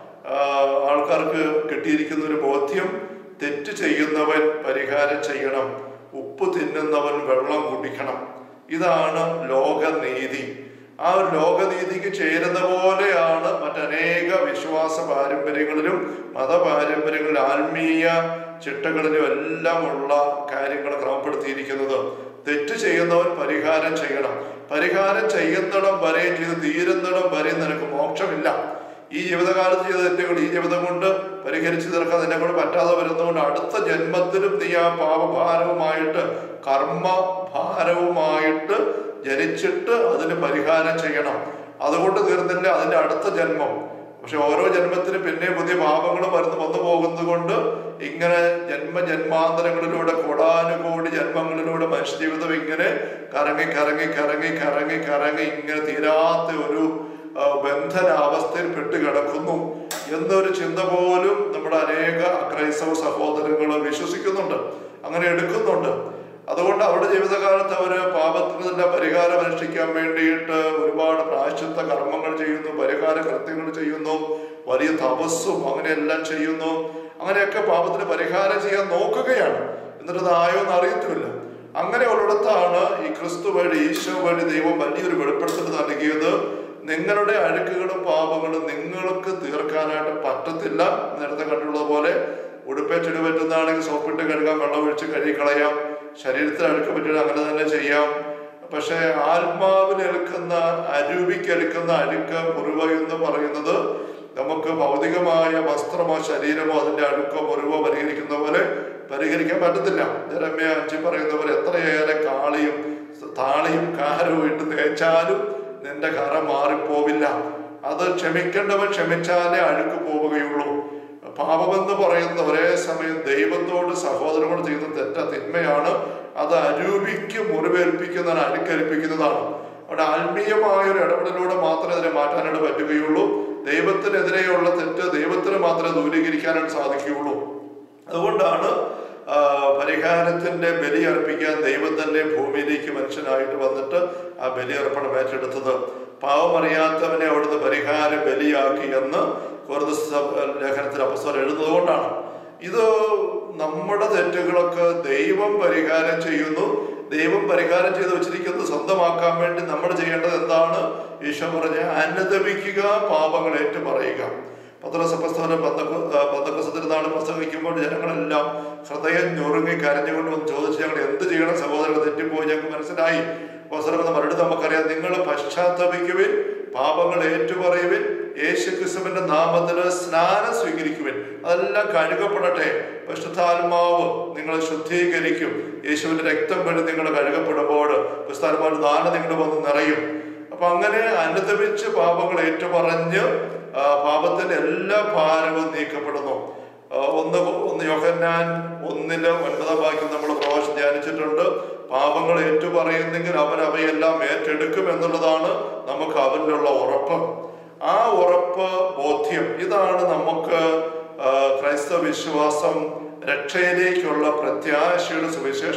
ആഹ് ആൾക്കാർക്ക് കിട്ടിയിരിക്കുന്ന ഒരു ബോധ്യം തെറ്റ് ചെയ്യുന്നവൻ പരിഹാരം ചെയ്യണം ഉപ്പ് തിന്നുന്നവൻ വെള്ളം കുടിക്കണം ഇതാണ് ലോകനീതി ആ ഒരു ലോകനീതിക്ക് ചേരുന്ന പോലെയാണ് മറ്റനേക വിശ്വാസ പാരമ്പര്യങ്ങളിലും മതപാരമ്പര്യങ്ങളിലും ആത്മീയ ചിട്ടകളിലും എല്ലാം ഉള്ള കാര്യങ്ങൾ ക്രമപ്പെടുത്തിയിരിക്കുന്നത് തെറ്റ് ചെയ്യുന്നവൻ പരിഹാരം ചെയ്യണം പരിഹാരം ചെയ്യുന്നിടം വരെ ചെയ്ത് തീരുന്നിടം വരെ നിനക്ക് മോക്ഷമില്ല ഈ ജീവിതകാലത്ത് ചെയ്ത തെറ്റുകൾ ഈ ജീവിതം കൊണ്ട് പരിഹരിച്ചു തീർക്കാൻ നിന്നെ കൊണ്ട് പറ്റാതെ വരുന്നതുകൊണ്ട് അടുത്ത ജന്മത്തിലും നീ ആ പാപഭാരവുമായിട്ട് കർമ്മ ഭാരവുമായിട്ട് ജനിച്ചിട്ട് അതിന് പരിഹാരം ചെയ്യണം അതുകൊണ്ട് തീർന്നില്ല അതിന്റെ അടുത്ത ജന്മം പക്ഷെ ഓരോ ജന്മത്തിനും പിന്നെ പുതിയ പാപങ്ങൾ വരുന്നു വന്നു പോകുന്നത് കൊണ്ട് ഇങ്ങനെ ജന്മ ജന്മാന്തരങ്ങളിലൂടെ കോടാനുകോടി ജന്മങ്ങളിലൂടെ മനുഷ്യ ജീവിതം ഇങ്ങനെ കറങ്ങി കറങ്ങി കറങ്ങി കറങ്ങി കറങ്ങി ഇങ്ങനെ തീരാത്ത ഒരു ആ, ബന്ധനാവസ്ഥയിൽ പെട്ട് കിടക്കുന്നു എന്നൊരു ചിന്ത പോലും നമ്മുടെ അനേക ക്രൈസ്തവ സഹോദരങ്ങൾ വിശ്വസിക്കുന്നുണ്ട് അങ്ങനെ എടുക്കുന്നുണ്ട് അതുകൊണ്ട് അവരുടെ ജീവിതകാലത്ത് അവര് പാപത്തിനെല്ലാം പരിഹാരം അനുഷ്ഠിക്കാൻ വേണ്ടിയിട്ട് ഒരുപാട് പ്രായശ്ചിത്ത കർമ്മങ്ങൾ ചെയ്യുന്നു പരിഹാര കൃത്യങ്ങൾ ചെയ്യുന്നു വലിയ തപസ്സും അങ്ങനെയെല്ലാം ചെയ്യുന്നു അങ്ങനെയൊക്കെ പാപത്തിന് പരിഹാരം ചെയ്യാൻ നോക്കുകയാണ് എന്നിട്ട് അത് ആയോ എന്ന് അറിയത്തുമില്ല അങ്ങനെ ഉള്ളിടത്താണ് ഈ ക്രിസ്തു വഴി ഈശോ വഴി ദൈവം വലിയൊരു വെളിപ്പെടുത്തൽ നൽകിയത് നിങ്ങളുടെ അഴുക്കുകളും പാപങ്ങളും നിങ്ങൾക്ക് തീർക്കാനായിട്ട് പറ്റത്തില്ല നേരത്തെ കണ്ടുള്ളത് പോലെ ഉടുപ്പേ ചെടി പറ്റുന്നതാണെങ്കിൽ സോപ്പിട്ട് കഴുകാൻ വെള്ളം ഒഴിച്ച് കഴുകിക്കളയാം ശരീരത്തിൽ അഴുക്ക് പറ്റിയത് അങ്ങനെ തന്നെ ചെയ്യാം പക്ഷെ ആത്മാവിൽ എടുക്കുന്ന അരൂപിക്കെടുക്കുന്ന അഴുക്ക് മുറിവ് എന്ന് പറയുന്നത് നമുക്ക് ഭൗതികമായ വസ്ത്രമോ ശരീരമോ അതിന്റെ അഴുക്കോ മുറിവോ പരിഹരിക്കുന്ന പോലെ പരിഹരിക്കാൻ പറ്റത്തില്ല ജരമ്യ അഞ്ചി പറയുന്ന പോലെ എത്രയേറെ കാളിയും താളിയും കാരവും ഇട്ട് തേച്ചാലും നിന്റെ കറ മാറിപ്പോവില്ല അത് ക്ഷമിക്കേണ്ടവൻ ക്ഷമിച്ചാലേ അഴുക്ക് പോവുകയുള്ളൂ പാപമെന്ന് പറയുന്ന ഒരേ സമയം ദൈവത്തോട് സഹോദരനോട് ചെയ്യുന്ന തെറ്റ തിന്മയാണ് അത് അരൂപിക്ക് മുറിവേൽപ്പിക്കുന്നതാണ് അഴുക്കരിപ്പിക്കുന്നതാണ് അവിടെ ആത്മീയമായ ഒരു ഇടപെടലിലൂടെ മാത്രമേ അതിനെ മാറ്റാനായിട്ട് പറ്റുകയുള്ളൂ ദൈവത്തിനെതിരെയുള്ള തെറ്റ് ദൈവത്തിന് മാത്രമേ ദൂരീകരിക്കാനായിട്ട് സാധിക്കുകയുള്ളൂ അതുകൊണ്ടാണ് ആ, പരിഹാരത്തിന്റെ ബലി അർപ്പിക്കാൻ ദൈവം തന്നെ ഭൂമിയിലേക്ക് മനുഷ്യനായിട്ട് വന്നിട്ട് ആ ബലിയർപ്പണം ഏറ്റെടുത്തത് പാവമറിയാത്തവനെ അവിടുന്ന് പരിഹാര ബലിയാക്കി എന്ന് കൊറോസ് ലേഖനത്തിൽ അപ്പസ്വരം എഴുതുന്നത് കൊണ്ടാണ് ഇത് നമ്മുടെ തെറ്റുകളൊക്കെ ദൈവം പരിഹാരം ചെയ്യുന്നു ദൈവം പരിഹാരം ചെയ്ത് വെച്ചിരിക്കുന്നത് സ്വന്തമാക്കാൻ വേണ്ടി നമ്മൾ ചെയ്യേണ്ടത് എന്താണ് ഈശോ പറഞ്ഞ അനുദപിക്കുക പാപങ്ങൾ ഏറ്റുപറയുക പത്രസപ്രസ്ഥാനം പന്തക്കസത്തിരുന്നാണ് പ്രസംഗിക്കുമ്പോൾ ജനങ്ങളെല്ലാം ഹൃദയം ഞൊറുങ്ങി കരഞ്ഞുകൊണ്ട് വന്ന് ചോദിച്ചു ഞങ്ങൾ എന്ത് ചെയ്യണം സഹോദരൻ തെറ്റിപ്പോയി ഞങ്ങൾക്ക് മനസ്സിലായി അവസരം എന്ന മറുപടി നമുക്കറിയാം നിങ്ങൾ പശ്ചാത്തപിക്കുവിൻ പാപങ്ങൾ ഏറ്റുപറയുവിൻ യേശു ക്രിസ്തുവിന്റെ നാമത്തിന് സ്നാനം സ്വീകരിക്കുവിൻ അതെല്ലാം കഴുകപ്പെടട്ടെ പരിശുദ്ധാത്മാവ് നിങ്ങളെ ശുദ്ധീകരിക്കും യേശുവിന്റെ രക്തം വഴി നിങ്ങൾ കഴുകപ്പെടുമ്പോൾ പരിശുദ്ധാത്മാവ് ദാനം നിങ്ങൾ വന്ന് നിറയും അപ്പൊ അങ്ങനെ അനുദപിച്ച് പാപങ്ങൾ ഏറ്റുപറഞ്ഞ് ആ, പാപത്തിന്റെ എല്ലാ ഭാരവും നീക്കപ്പെടുന്നു ആ, ഒന്ന് ഒന്ന് യോഹന്നാൻ ഒന്നില് ഒൻപതാം വാക്യം നമ്മൾ പ്രാവശ്യം ധ്യാനിച്ചിട്ടുണ്ട് പാപങ്ങൾ ഏറ്റുപറയുന്നെങ്കിൽ അവൻ അവയെല്ലാം ഏറ്റെടുക്കും എന്നുള്ളതാണ് നമുക്ക് അവനിലുള്ള ഉറപ്പ് ആ ഉറപ്പ് ബോധ്യം ഇതാണ് നമുക്ക് ആ, ക്രൈസ്തവ വിശ്വാസം രക്ഷയിലേക്കുള്ള പ്രത്യാശയുടെ സുവിശേഷം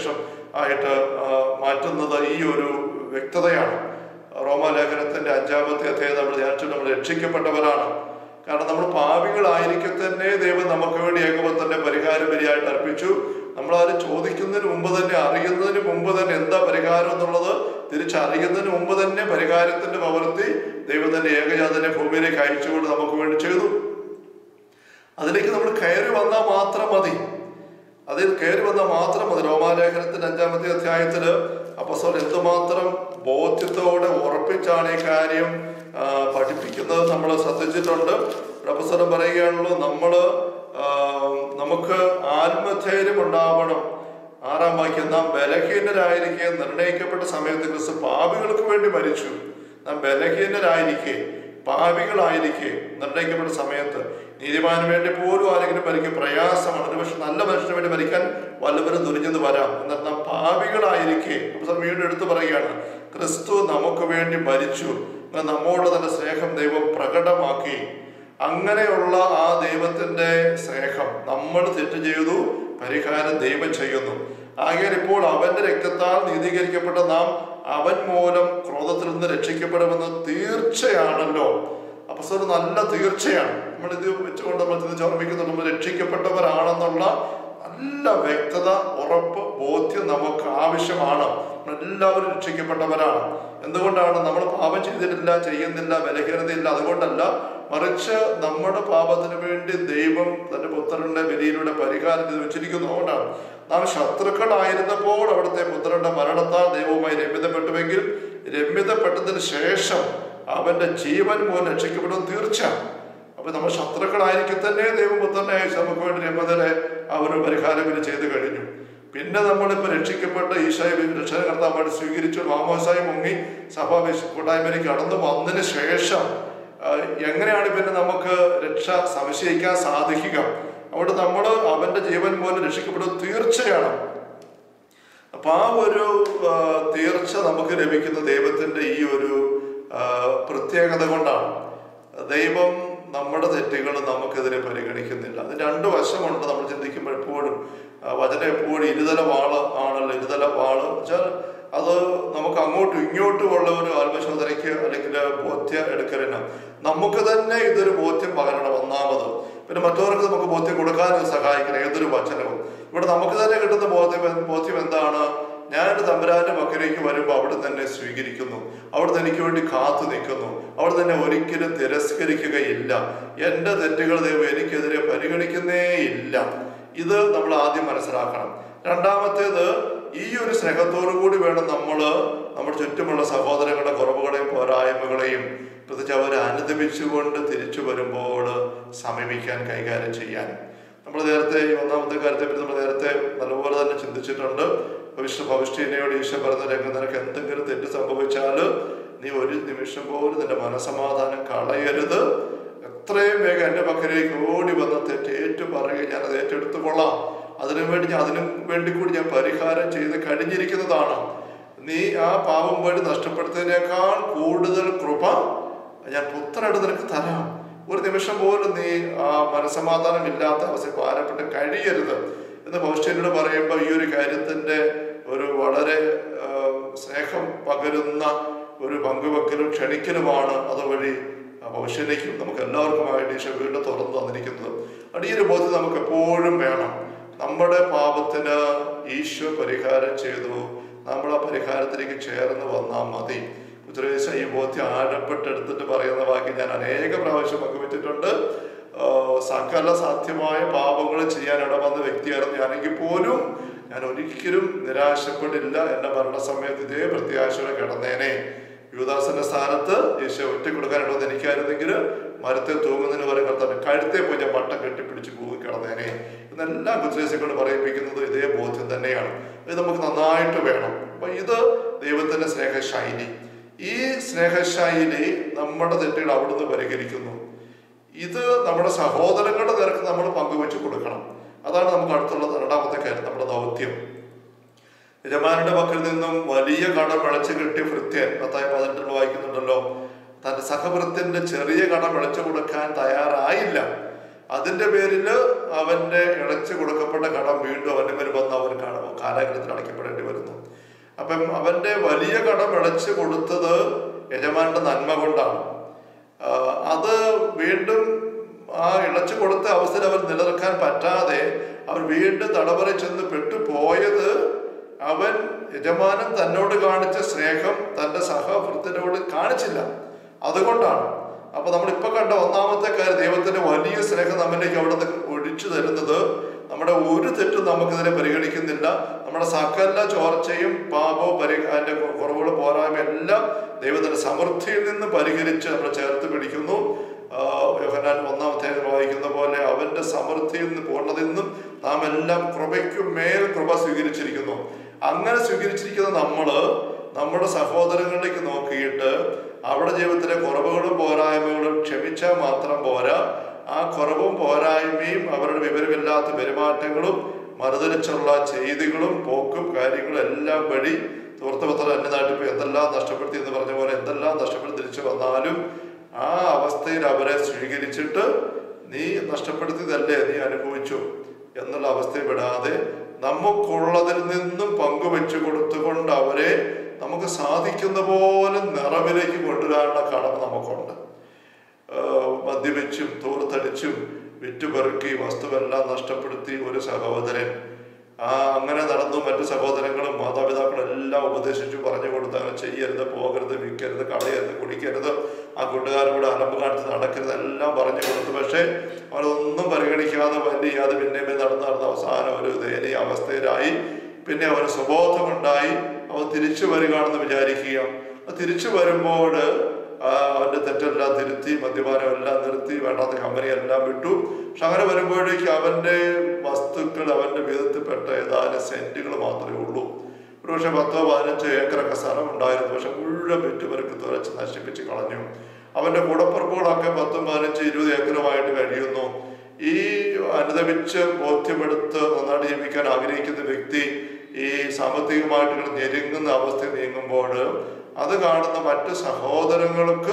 ആയിട്ട് ആ, മാറ്റുന്നത് ഈ ഒരു വ്യക്തതയാണ് റോമാലേഖനത്തിന്റെ അഞ്ചാമത്തെ അധ്യായം നമ്മൾ ധ്യാനിച്ചു നമ്മൾ രക്ഷിക്കപ്പെട്ടവരാണ് കാരണം നമ്മൾ പാപികളായിരിക്കെ തന്നെ ദൈവം നമുക്ക് വേണ്ടി ഏകപത്തന്റെ പരിഹാര ബലിയായിട്ട് അർപ്പിച്ചു നമ്മൾ ആരും ചോദിക്കുന്നതിന് മുമ്പ് തന്നെ അറിയുന്നതിന് മുമ്പ് തന്നെ എന്താ പരിഹാരം എന്നുള്ളത് തിരിച്ചറിയുന്നതിന് മുമ്പ് തന്നെ പരിഹാരത്തിന്റെ പ്രവൃത്തി ദൈവം തന്നെ ഏകജാതനെ ഭൂമിയിലേക്ക് അയച്ചുകൊണ്ട് നമുക്ക് വേണ്ടി ചെയ്തു അതിലേക്ക് നമ്മൾ കയറി വന്നാൽ മാത്രം മതി അതിൽ കയറി വന്നാൽ മാത്രം മതി റോമാലേഖനത്തിന്റെ അഞ്ചാമത്തെ അധ്യായത്തില് അപ്പസോൾ എന്തുമാത്രം ബോധ്യത്തോടെ ഉറപ്പിച്ചാണ് ഈ കാര്യം ആ, പഠിപ്പിക്കുന്നത് നമ്മൾ ശ്രദ്ധിച്ചിട്ടുണ്ട് അപ്പസരം പറയുകയാണല്ലോ നമ്മള് ആ, നമുക്ക് ആത്മധൈര്യം ഉണ്ടാവണം ആറാം വാക്യം നാം ബലഹീനരായിരിക്കെ നിർണയിക്കപ്പെട്ട സമയത്ത് ക്രിസ്തു പാപികൾക്ക് വേണ്ടി മരിച്ചു നാം ബലഹീനരായിരിക്കെ പാപികളായിരിക്കെ നിർണയിക്കപ്പെട്ട സമയത്ത് നീതിമാന് വേണ്ടി പോലും ആരെങ്കിലും മരിക്കും പ്രയാസമാണ് ഒരു പക്ഷെ നല്ല മനുഷ്യന് വേണ്ടി മരിക്കാൻ വല്ലവരും തുനിഞ്ഞെന്ന് വരാം എന്നാൽ നാം പാപികളായിരിക്കെ അപ്പോൾ വീണ്ടും എടുത്തു പറയുകയാണ് ക്രിസ്തു നമുക്ക് വേണ്ടി മരിച്ചു എന്നാൽ നമ്മോട് തന്റെ സ്നേഹം ദൈവം പ്രകടമാക്കി അങ്ങനെയുള്ള ആ ദൈവത്തിന്റെ സ്നേഹം നമ്മൾ തെറ്റ് ചെയ്തു പരിഹാരം ദൈവം ചെയ്യുന്നു ആകയാൽ ഇപ്പോൾ അവന്റെ രക്തത്താൽ നീതീകരിക്കപ്പെട്ട നാം അവൻ മൂലം ക്രോധത്തിൽ നിന്ന് രക്ഷിക്കപ്പെടുമെന്ന് തീർച്ചയാണല്ലോ അപ്പൊ സർ നല്ല തീർച്ചയാണ് നമ്മൾ ഇത് വെച്ചുകൊണ്ട് നമ്മൾ ചിന്തിച്ച് ഓർമ്മിക്കുന്നു നമ്മൾ രക്ഷിക്കപ്പെട്ടവരാണെന്നുള്ള നല്ല വ്യക്തത ഉറപ്പ് ബോധ്യം നമുക്ക് ആവശ്യമാണ് എല്ലാവരും രക്ഷിക്കപ്പെട്ടവരാണ് എന്തുകൊണ്ടാണ് നമ്മൾ പാപം ചെയ്തിട്ടില്ല ചെയ്യുന്നില്ല ബലഹീനതയില്ല അതുകൊണ്ടല്ല മറിച്ച് നമ്മുടെ പാപത്തിന് വേണ്ടി ദൈവം തന്റെ പുത്രന്റെ ബലിയിലൂടെ പരിഹാരം ചെയ്ത് വെച്ചിരിക്കുന്നു അതുകൊണ്ടാണ് നാം ശത്രുക്കളായിരുന്നപ്പോൾ അവിടുത്തെ പുത്രന്റെ മരണത്താൽ ദൈവവുമായി രമ്യതപ്പെട്ടുവെങ്കിൽ രമ്യതപ്പെട്ടതിന് ശേഷം അവന്റെ ജീവൻ മൂലം രക്ഷിക്കപ്പെടും തീർച്ച അപ്പൊ നമ്മൾ ശത്രുക്കളായിരിക്കെ തന്നെ ദൈവപുത്രനെ അയച്ച് നമുക്ക് വേണ്ടി രമ്യതരെ അവർ പരിഹാരം ഇവര് ചെയ്തു കഴിഞ്ഞു പിന്നെ നമ്മളിപ്പോ രക്ഷിക്കപ്പെട്ട് ഈശോയെ രക്ഷകർത്താവായിട്ട് സ്വീകരിച്ചു മാമോസായി മുങ്ങി സഭാ വിശ്- കൂട്ടായ്മയിലേക്ക് കടന്നു വന്നതിന് ശേഷം ആ, എങ്ങനെയാണ് പിന്നെ നമുക്ക് രക്ഷ സംശയിക്കാൻ സാധിക്കുക അവിടെ നമ്മൾ അവന്റെ ജീവൻ മൂലം രക്ഷിക്കപ്പെടും തീർച്ചയാണ് അപ്പൊ ആ ഒരു ആ, തീർച്ച നമുക്ക് ലഭിക്കുന്ന ദൈവത്തിന്റെ ഈ ഒരു ആ, പ്രത്യേകത കൊണ്ടാണ് ദൈവം നമ്മുടെ തെറ്റുകൾ നമുക്കെതിരെ പരിഗണിക്കുന്നില്ല അത് രണ്ട് വശമുണ്ട് നമ്മൾ ചിന്തിക്കുമ്പോൾ എപ്പോഴും ആ, വചനം എപ്പോഴും ഇരുതല വാള് ആണല്ലോ ഇരുതല വാള് വെച്ചാൽ അത് നമുക്ക് അങ്ങോട്ടും ഇങ്ങോട്ടും ഉള്ള ഒരു ആത്മശോധനയ്ക്ക് അല്ലെങ്കിൽ ബോധ്യ എടുക്കലിന് നമുക്ക് തന്നെ ഇതൊരു ബോധ്യം പകരണം ഒന്നാമത് പിന്നെ മറ്റവർക്ക് നമുക്ക് ബോധ്യം കൊടുക്കാൻ ഇത് സഹായിക്കണം ഏതൊരു വചനവും ഇവിടെ നമുക്ക് തന്നെ കിട്ടുന്ന ബോധ്യം ബോധ്യം എന്താണ് ഞാൻ എൻ്റെ തമ്പുരാന്റെ മക്കളിലേക്ക് വരുമ്പോൾ അവിടെ തന്നെ സ്വീകരിക്കുന്നു അവിടെ എനിക്ക് വേണ്ടി കാത്തു നിൽക്കുന്നു അവിടെ തന്നെ ഒരിക്കലും തിരസ്കരിക്കുകയില്ല എൻ്റെ തെറ്റുകൾ ദൈവം എനിക്കെതിരെ പരിഗണിക്കുന്നേ ഇല്ല ഇത് നമ്മൾ ആദ്യം മനസ്സിലാക്കണം രണ്ടാമത്തേത് ഈ ഒരു സ്നേഹത്തോടു കൂടി വേണം നമ്മൾ നമ്മുടെ ചുറ്റുമുള്ള സഹോദരങ്ങളുടെ കുറവുകളെയും പോരായ്മകളെയും പ്രത്യേകിച്ച് അവരെ അനുദമിച്ചുകൊണ്ട് തിരിച്ചു വരുമ്പോൾ സമീപിക്കാൻ കൈകാര്യം ചെയ്യാൻ നമ്മൾ നേരത്തെ ഈ ഒന്നാമത്തെ കാര്യത്തെ പറ്റി നമ്മൾ നേരത്തെ നല്ലപോലെ തന്നെ ചിന്തിച്ചിട്ടുണ്ട് വിഷ്ണു ഭവിഷ്ഠീനയോട് ഈശോ പറഞ്ഞ രംഗം നിനക്ക് എന്തെങ്കിലും തെറ്റ് സംഭവിച്ചാൽ നീ ഒരു നിമിഷം പോലും നിന്റെ മനസമാധാനം കളയരുത് എത്രയും വേഗം എൻ്റെ പക്കലേക്ക് ഓടി വന്ന തെറ്റ് ഏറ്റു പറയുക ഞാൻ അത് ഏറ്റെടുത്തു കൊള്ളാം അതിനു വേണ്ടി ഞാൻ അതിനു വേണ്ടി കൂടി ഞാൻ പരിഹാരം ചെയ്ത് കഴിഞ്ഞിരിക്കുന്നതാണ് നീ ആ പാപം വഴി നഷ്ടപ്പെടുത്തിയതിനേക്കാൾ കൂടുതൽ കൃപ ഞാൻ പുത്രനായിട്ട് നിനക്ക് തരാം ഒരു നിമിഷം പോലും നീ ആ മനസമാധാനം ഇല്ലാത്ത അവസ്ഥ ഭാരപ്പെട്ട് കഴിയരുത് എന്ന് ഭവിഷ്യനോട് പറയുമ്പോൾ ഈ ഒരു കാര്യത്തിന്റെ ഒരു വളരെ ആ, സ്നേഹം പകരുന്ന ഒരു പങ്കുവെക്കലും ക്ഷണിക്കലുമാണ് അതുവഴി ഭവിഷ്യനേക്കും നമുക്ക് എല്ലാവർക്കുമായിട്ട് ഈശോ വീണ്ടും തുറന്നു തന്നിരിക്കുന്നത് അത് ഈ ഒരു ബോധ്യം നമുക്ക് എപ്പോഴും വേണം നമ്മുടെ പാപത്തിന് ഈശോ പരിഹാരം ചെയ്തു നമ്മൾ ആ പരിഹാരത്തിലേക്ക് ചേർന്ന് വന്നാൽ മതി ഉത്തരേശ ഈ ബോധ്യം ആഴപ്പെട്ടെടുത്തിട്ട് പറയുന്ന വാക്ക് ഞാൻ അനേക പ്രാവശ്യം പങ്കുവച്ചിട്ടുണ്ട് ആഹ് സകല സാധ്യമായ പാപങ്ങൾ ചെയ്യാൻ ഇടവന്ന വ്യക്തിയായിരുന്നു ഞാനെങ്കിൽ പോലും ഞാൻ ഒരിക്കലും നിരാശപ്പെടില്ല എന്റെ മരണസമയത്ത് ഇതേ പ്രത്യാശയോടെ കിടന്നേനെ യുവദാസന്റെ സ്ഥാനത്ത് യേശു ഒറ്റ കൊടുക്കാൻ ഇടവന്ന് എനിക്കായിരുന്നെങ്കിൽ മരത്തെ തൂങ്ങുന്നതിന് വരെ കർത്താൻ കഴുത്തെ പോയി ഞാൻ പട്ടം കെട്ടിപ്പിടിച്ച് പോയി കിടന്നേനെ എന്നെല്ലാ കുത്രേശക്കൊണ്ട് പറയിപ്പിക്കുന്നത് ഇതേ ബോധ്യം തന്നെയാണ് ഇത് നമുക്ക് നന്നായിട്ട് വേണം അപ്പൊ ഇത് ദൈവത്തിന്റെ സ്നേഹശൈലി ഈ സ്നേഹശൈലി നമ്മുടെ തെറ്റുകൾ അവിടുന്ന് പരിഹരിക്കുന്നു ഇത് നമ്മുടെ സഹോദരങ്ങളുടെ നിരക്ക് നമ്മൾ പങ്കുവെച്ച് കൊടുക്കണം അതാണ് നമുക്ക് അടുത്തുള്ള രണ്ടാമത്തെ കാര്യം നമ്മുടെ ദൗത്യം യജമാനുടെ പക്കൽ നിന്നും വലിയ കടം വിളച്ചു കിട്ടിയ ഭൃത്യൻ പത്തായി പതിനെട്ടിൽ വായിക്കുന്നുണ്ടല്ലോ തന്റെ സഹഭൃത്യന്റെ ചെറിയ കടം വിളച്ചു കൊടുക്കാൻ തയ്യാറായില്ല അതിന്റെ പേരിൽ അവന്റെ ഇളച്ചു കൊടുക്കപ്പെട്ട കടം വീണ്ടും അവന്റെ മേൽ വന്ന് അവൻ കാണും കാലാഗ്രഹത്തിൽ അടയ്ക്കപ്പെടേണ്ടി വരുന്നു അപ്പം അവന്റെ വലിയ കടം ഇളച്ചു കൊടുത്തത് യജമാന്റെ നന്മ കൊണ്ടാണ് ആ, അത് വീണ്ടും ആ ഇളച്ചു കൊടുത്ത അവസ്ഥയിൽ അവൻ നിലനിൽക്കാൻ പറ്റാതെ അവൻ വീണ്ടും തടവറ ചെന്ന് പെട്ടുപോയത് അവൻ യജമാനൻ തന്നോട് കാണിച്ച സ്നേഹം തന്റെ സഹഭൃത്തിനോട് കാണിച്ചില്ല അതുകൊണ്ടാണ് അപ്പൊ നമ്മളിപ്പോ കണ്ട ഒന്നാമത്തെ കാര്യം ദൈവത്തിന്റെ വലിയ സ്നേഹം നമ്മിലേക്ക് അവിടെ നിന്ന് ഒഴിച്ചു തരുന്നത് നമ്മുടെ ഒരു തെറ്റും നമുക്കിതിനെ പരിഗണിക്കുന്നില്ല നമ്മുടെ സകല ചോർച്ചയും പാപവും പരി അതിന്റെ കുറവുകളും പോരായ്മയും എല്ലാം ദൈവത്തിന്റെ സമൃദ്ധിയിൽ നിന്ന് പരിഹരിച്ച് നമ്മൾ ചേർത്ത് പിടിക്കുന്നു ആ, യോഹന്നാൻ ഒന്നാമത്തെ വായിക്കുന്ന പോലെ അവന്റെ സമൃദ്ധിയിൽ നിന്ന് പൂർണ്ണതയിൽ നിന്നും നാം എല്ലാം കൃപയ്ക്കും മേൽ കൃപ സ്വീകരിച്ചിരിക്കുന്നു അങ്ങനെ സ്വീകരിച്ചിരിക്കുന്ന നമ്മള് നമ്മുടെ സഹോദരങ്ങളിലേക്ക് നോക്കിയിട്ട് അവിടെ ജീവിതത്തിലെ കുറവുകളും പോരായ്മകളും ക്ഷമിച്ചാൽ മാത്രം പോരാ ആ കുറവും പോരായ്മയും അവരുടെ വിവരമില്ലാത്ത പെരുമാറ്റങ്ങളും മറുതലിച്ചുള്ള ചെയ്തികളും പോക്കും കാര്യങ്ങളും എല്ലാം വഴി സുഹൃത്തുപത്രം എന്റെ നാട്ടിൽ പോയി എന്തെല്ലാം നഷ്ടപ്പെടുത്തി എന്ന് പറഞ്ഞ പോലെ എന്തെല്ലാം നഷ്ടപ്പെടുത്തി തിരിച്ചു വന്നാലും ആ അവസ്ഥയിൽ അവരെ സ്വീകരിച്ചിട്ട് നീ നഷ്ടപ്പെടുത്തിയതല്ലേ നീ അനുഭവിച്ചു എന്നുള്ള അവസ്ഥയിൽ വിടാതെ നമുക്കുള്ളതിൽ നിന്നും പങ്കുവെച്ചു കൊടുത്തുകൊണ്ട് അവരെ നമുക്ക് സാധിക്കുന്ന പോലെ നിറവിലേക്ക് കൊണ്ടുവരാനുള്ള കടമ നമുക്കുണ്ട് ആഹ് മദ്യപിച്ചും തോർത്തടിച്ചും വിറ്റുപെറുക്കി വസ്തുവെല്ലാം നഷ്ടപ്പെടുത്തി ഒരു സഹോദരൻ ആ അങ്ങനെ നടന്നു മറ്റു സഹോദരങ്ങളും മാതാപിതാക്കളും എല്ലാം ഉപദേശിച്ചു പറഞ്ഞു കൊടുത്ത് അങ്ങനെ ചെയ്യരുത് പോകരുത് വിൽക്കരുത് കളയരുത് കുടിക്കരുത് ആ കൂട്ടുകാരോട് അലമ്പ് കാണിച്ച് നടക്കരുത് എല്ലാം പറഞ്ഞു കൊടുത്തു പക്ഷേ അവരൊന്നും പരിഗണിക്കാതെ വണ്ടി ചെയ്യാതെ പിന്നെ പിന്നെ നടന്ന് നടന്ന അവസാനം ഒരു ദയനീയ അവസ്ഥയിലായി പിന്നെ അവന് സുബോധമുണ്ടായി അവൻ തിരിച്ചു വരികയാണെന്ന് വിചാരിക്കുക ആ തിരിച്ചു വരുമ്പോൾ ആ, അവന്റെ തെറ്റെല്ലാം തിരുത്തി മദ്യപാനം എല്ലാം നിർത്തി വേണ്ടാത്ത കമ്പനി എല്ലാം വിട്ടു പക്ഷെ അങ്ങനെ വരുമ്പോഴേക്ക് അവന്റെ വസ്തുക്കൾ അവന്റെ വിധത്തിൽപ്പെട്ട ഏതാനും സെന്റുകൾ മാത്രമേ ഉള്ളൂ ഒരുപക്ഷെ പത്തോ പതിനഞ്ചോ ഏക്കറൊക്കെ സ്ഥലം ഉണ്ടായിരുന്നു പക്ഷെ മുഴുവൻ വിറ്റുപെറുക്കി തുറച്ച് നശിപ്പിച്ച് കളഞ്ഞു അവന്റെ കൂടപ്പുറപ്പുകളൊക്കെ പത്തും പതിനഞ്ച് ഇരുപത് ഏക്കറുമായിട്ട് കഴിയുന്നു ഈ അനുദപിച്ച് ബോധ്യമെടുത്ത് നന്നായിട്ട് ജീവിക്കാൻ ആഗ്രഹിക്കുന്ന വ്യക്തി ഈ സാമ്പത്തികമായിട്ട് ഇങ്ങനെ ഞെരുങ്ങുന്ന അവസ്ഥ നീങ്ങുമ്പോൾ അത് കാണുന്ന മറ്റ് സഹോദരങ്ങൾക്ക്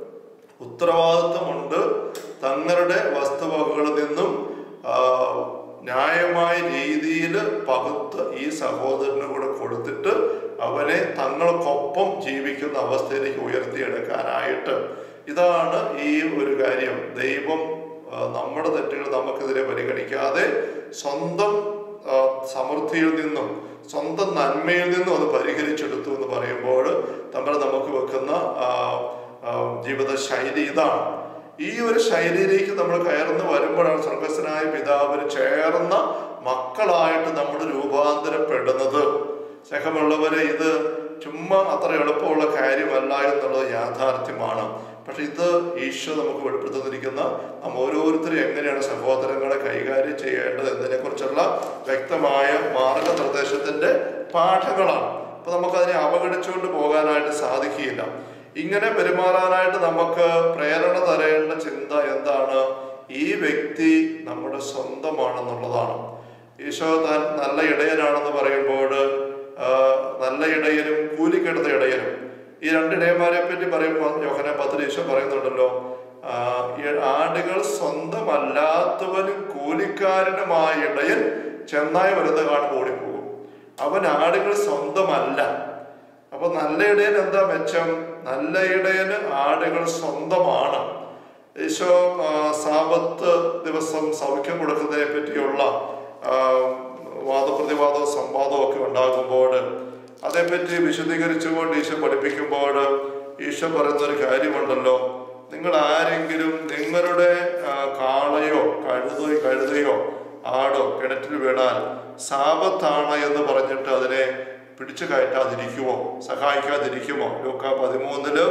ഉത്തരവാദിത്വമുണ്ട് തങ്ങളുടെ വസ്തുവകകളിൽ നിന്നും ആ, ന്യായമായ രീതിയിൽ പകുത്ത് ഈ സഹോദരന് കൂടെ കൊടുത്തിട്ട് അവനെ തങ്ങൾക്കൊപ്പം ജീവിക്കുന്ന അവസ്ഥയിലേക്ക് ഉയർത്തിയെടുക്കാനായിട്ട് ഇതാണ് ഈ ഒരു കാര്യം ദൈവം ആ, നമ്മുടെ തെറ്റുകൾ നമുക്കെതിരെ പരിഗണിക്കാതെ സ്വന്തം ആ, സമൃദ്ധിയിൽ നിന്നും സ്വന്തം നന്മയിൽ നിന്നും അത് പരിഹരിച്ചെടുത്തു എന്ന് പറയുമ്പോൾ നമ്മൾ നമുക്ക് വെക്കുന്ന ആ, ആ, ജീവിത ശൈലി ഇതാണ് ഈ ഒരു ശൈലിയിലേക്ക് നമ്മൾ കയർന്ന് വരുമ്പോഴാണ് സ്വർഗസ്വനായ പിതാവിന് ചേർന്ന മക്കളായിട്ട് നമ്മൾ രൂപാന്തരപ്പെടുന്നത് സ്നേഹമുള്ളവരെ ഇത് ചുമ്മാ അത്ര എളുപ്പമുള്ള കാര്യമല്ല എന്നുള്ളത് യാഥാർത്ഥ്യമാണ് പക്ഷെ ഇത് ഈശോ നമുക്ക് വെളിപ്പെടുത്തുന്നിരിക്കുന്ന നാം ഓരോരുത്തരും എങ്ങനെയാണ് സഹോദരങ്ങളെ കൈകാര്യം ചെയ്യേണ്ടത് എന്നതിനെ കുറിച്ചുള്ള വ്യക്തമായ മാർഗനിർദ്ദേശത്തിന്റെ പാഠങ്ങളാണ് അപ്പൊ നമുക്കതിനെ അവഗണിച്ചുകൊണ്ട് പോകാനായിട്ട് സാധിക്കുകയില്ല ഇങ്ങനെ പെരുമാറാനായിട്ട് നമുക്ക് പ്രേരണ തരേണ്ട ചിന്ത എന്താണ് ഈ വ്യക്തി നമ്മുടെ സ്വന്തമാണെന്നുള്ളതാണ് ഈശോ താൻ നല്ല ഇടയനാണെന്ന് പറയുമ്പോൾ ആ, നല്ല ഇടയനും കൂലിക്കെടുത്ത ഇടയനും ഈ രണ്ട് ഇടയന്മാരെ പറ്റി പറയുമ്പോൾ യോഹന പത്തിൽ ഈശോ പറയുന്നുണ്ടല്ലോ ആ, ഈ ആടുകൾ സ്വന്തമല്ലാത്തവനും കൂലിക്കാരനുമായ ഇടയൻ ചെന്നായി വരുന്ന കാണുമ്പോൾ ഓടിപ്പോകും അവൻ ആടുകൾ സ്വന്തമല്ല അപ്പൊ നല്ല ഇടയൻ എന്താ മെച്ചം നല്ല ഇടയന് ആടുകൾ സ്വന്തമാണ് ഈശോ ആ, സാപത്ത് ദിവസം സൗഖ്യം കൊടുക്കുന്നതിനെ പറ്റിയുള്ള ആ, വാദപ്രതിവാദവും സംവാദവും ഒക്കെ ഉണ്ടാകുമ്പോൾ അതേപ്പറ്റി വിശദീകരിച്ചുകൊണ്ട് ഈശോ പഠിപ്പിക്കുമ്പോൾ ഈശോ പറയുന്ന ഒരു കാര്യമുണ്ടല്ലോ നിങ്ങൾ ആരെങ്കിലും നിങ്ങളുടെ ആ, കാളയോ കഴുതയോ കഴുതയോ ആടോ കിണറ്റിൽ വീണാൽ സാപത്താണ് എന്ന് പറഞ്ഞിട്ട് അതിനെ പിടിച്ചു കയറ്റാതിരിക്കുമോ സഹായിക്കാതിരിക്കുമോ ലൂക്ക പതിമൂന്നില്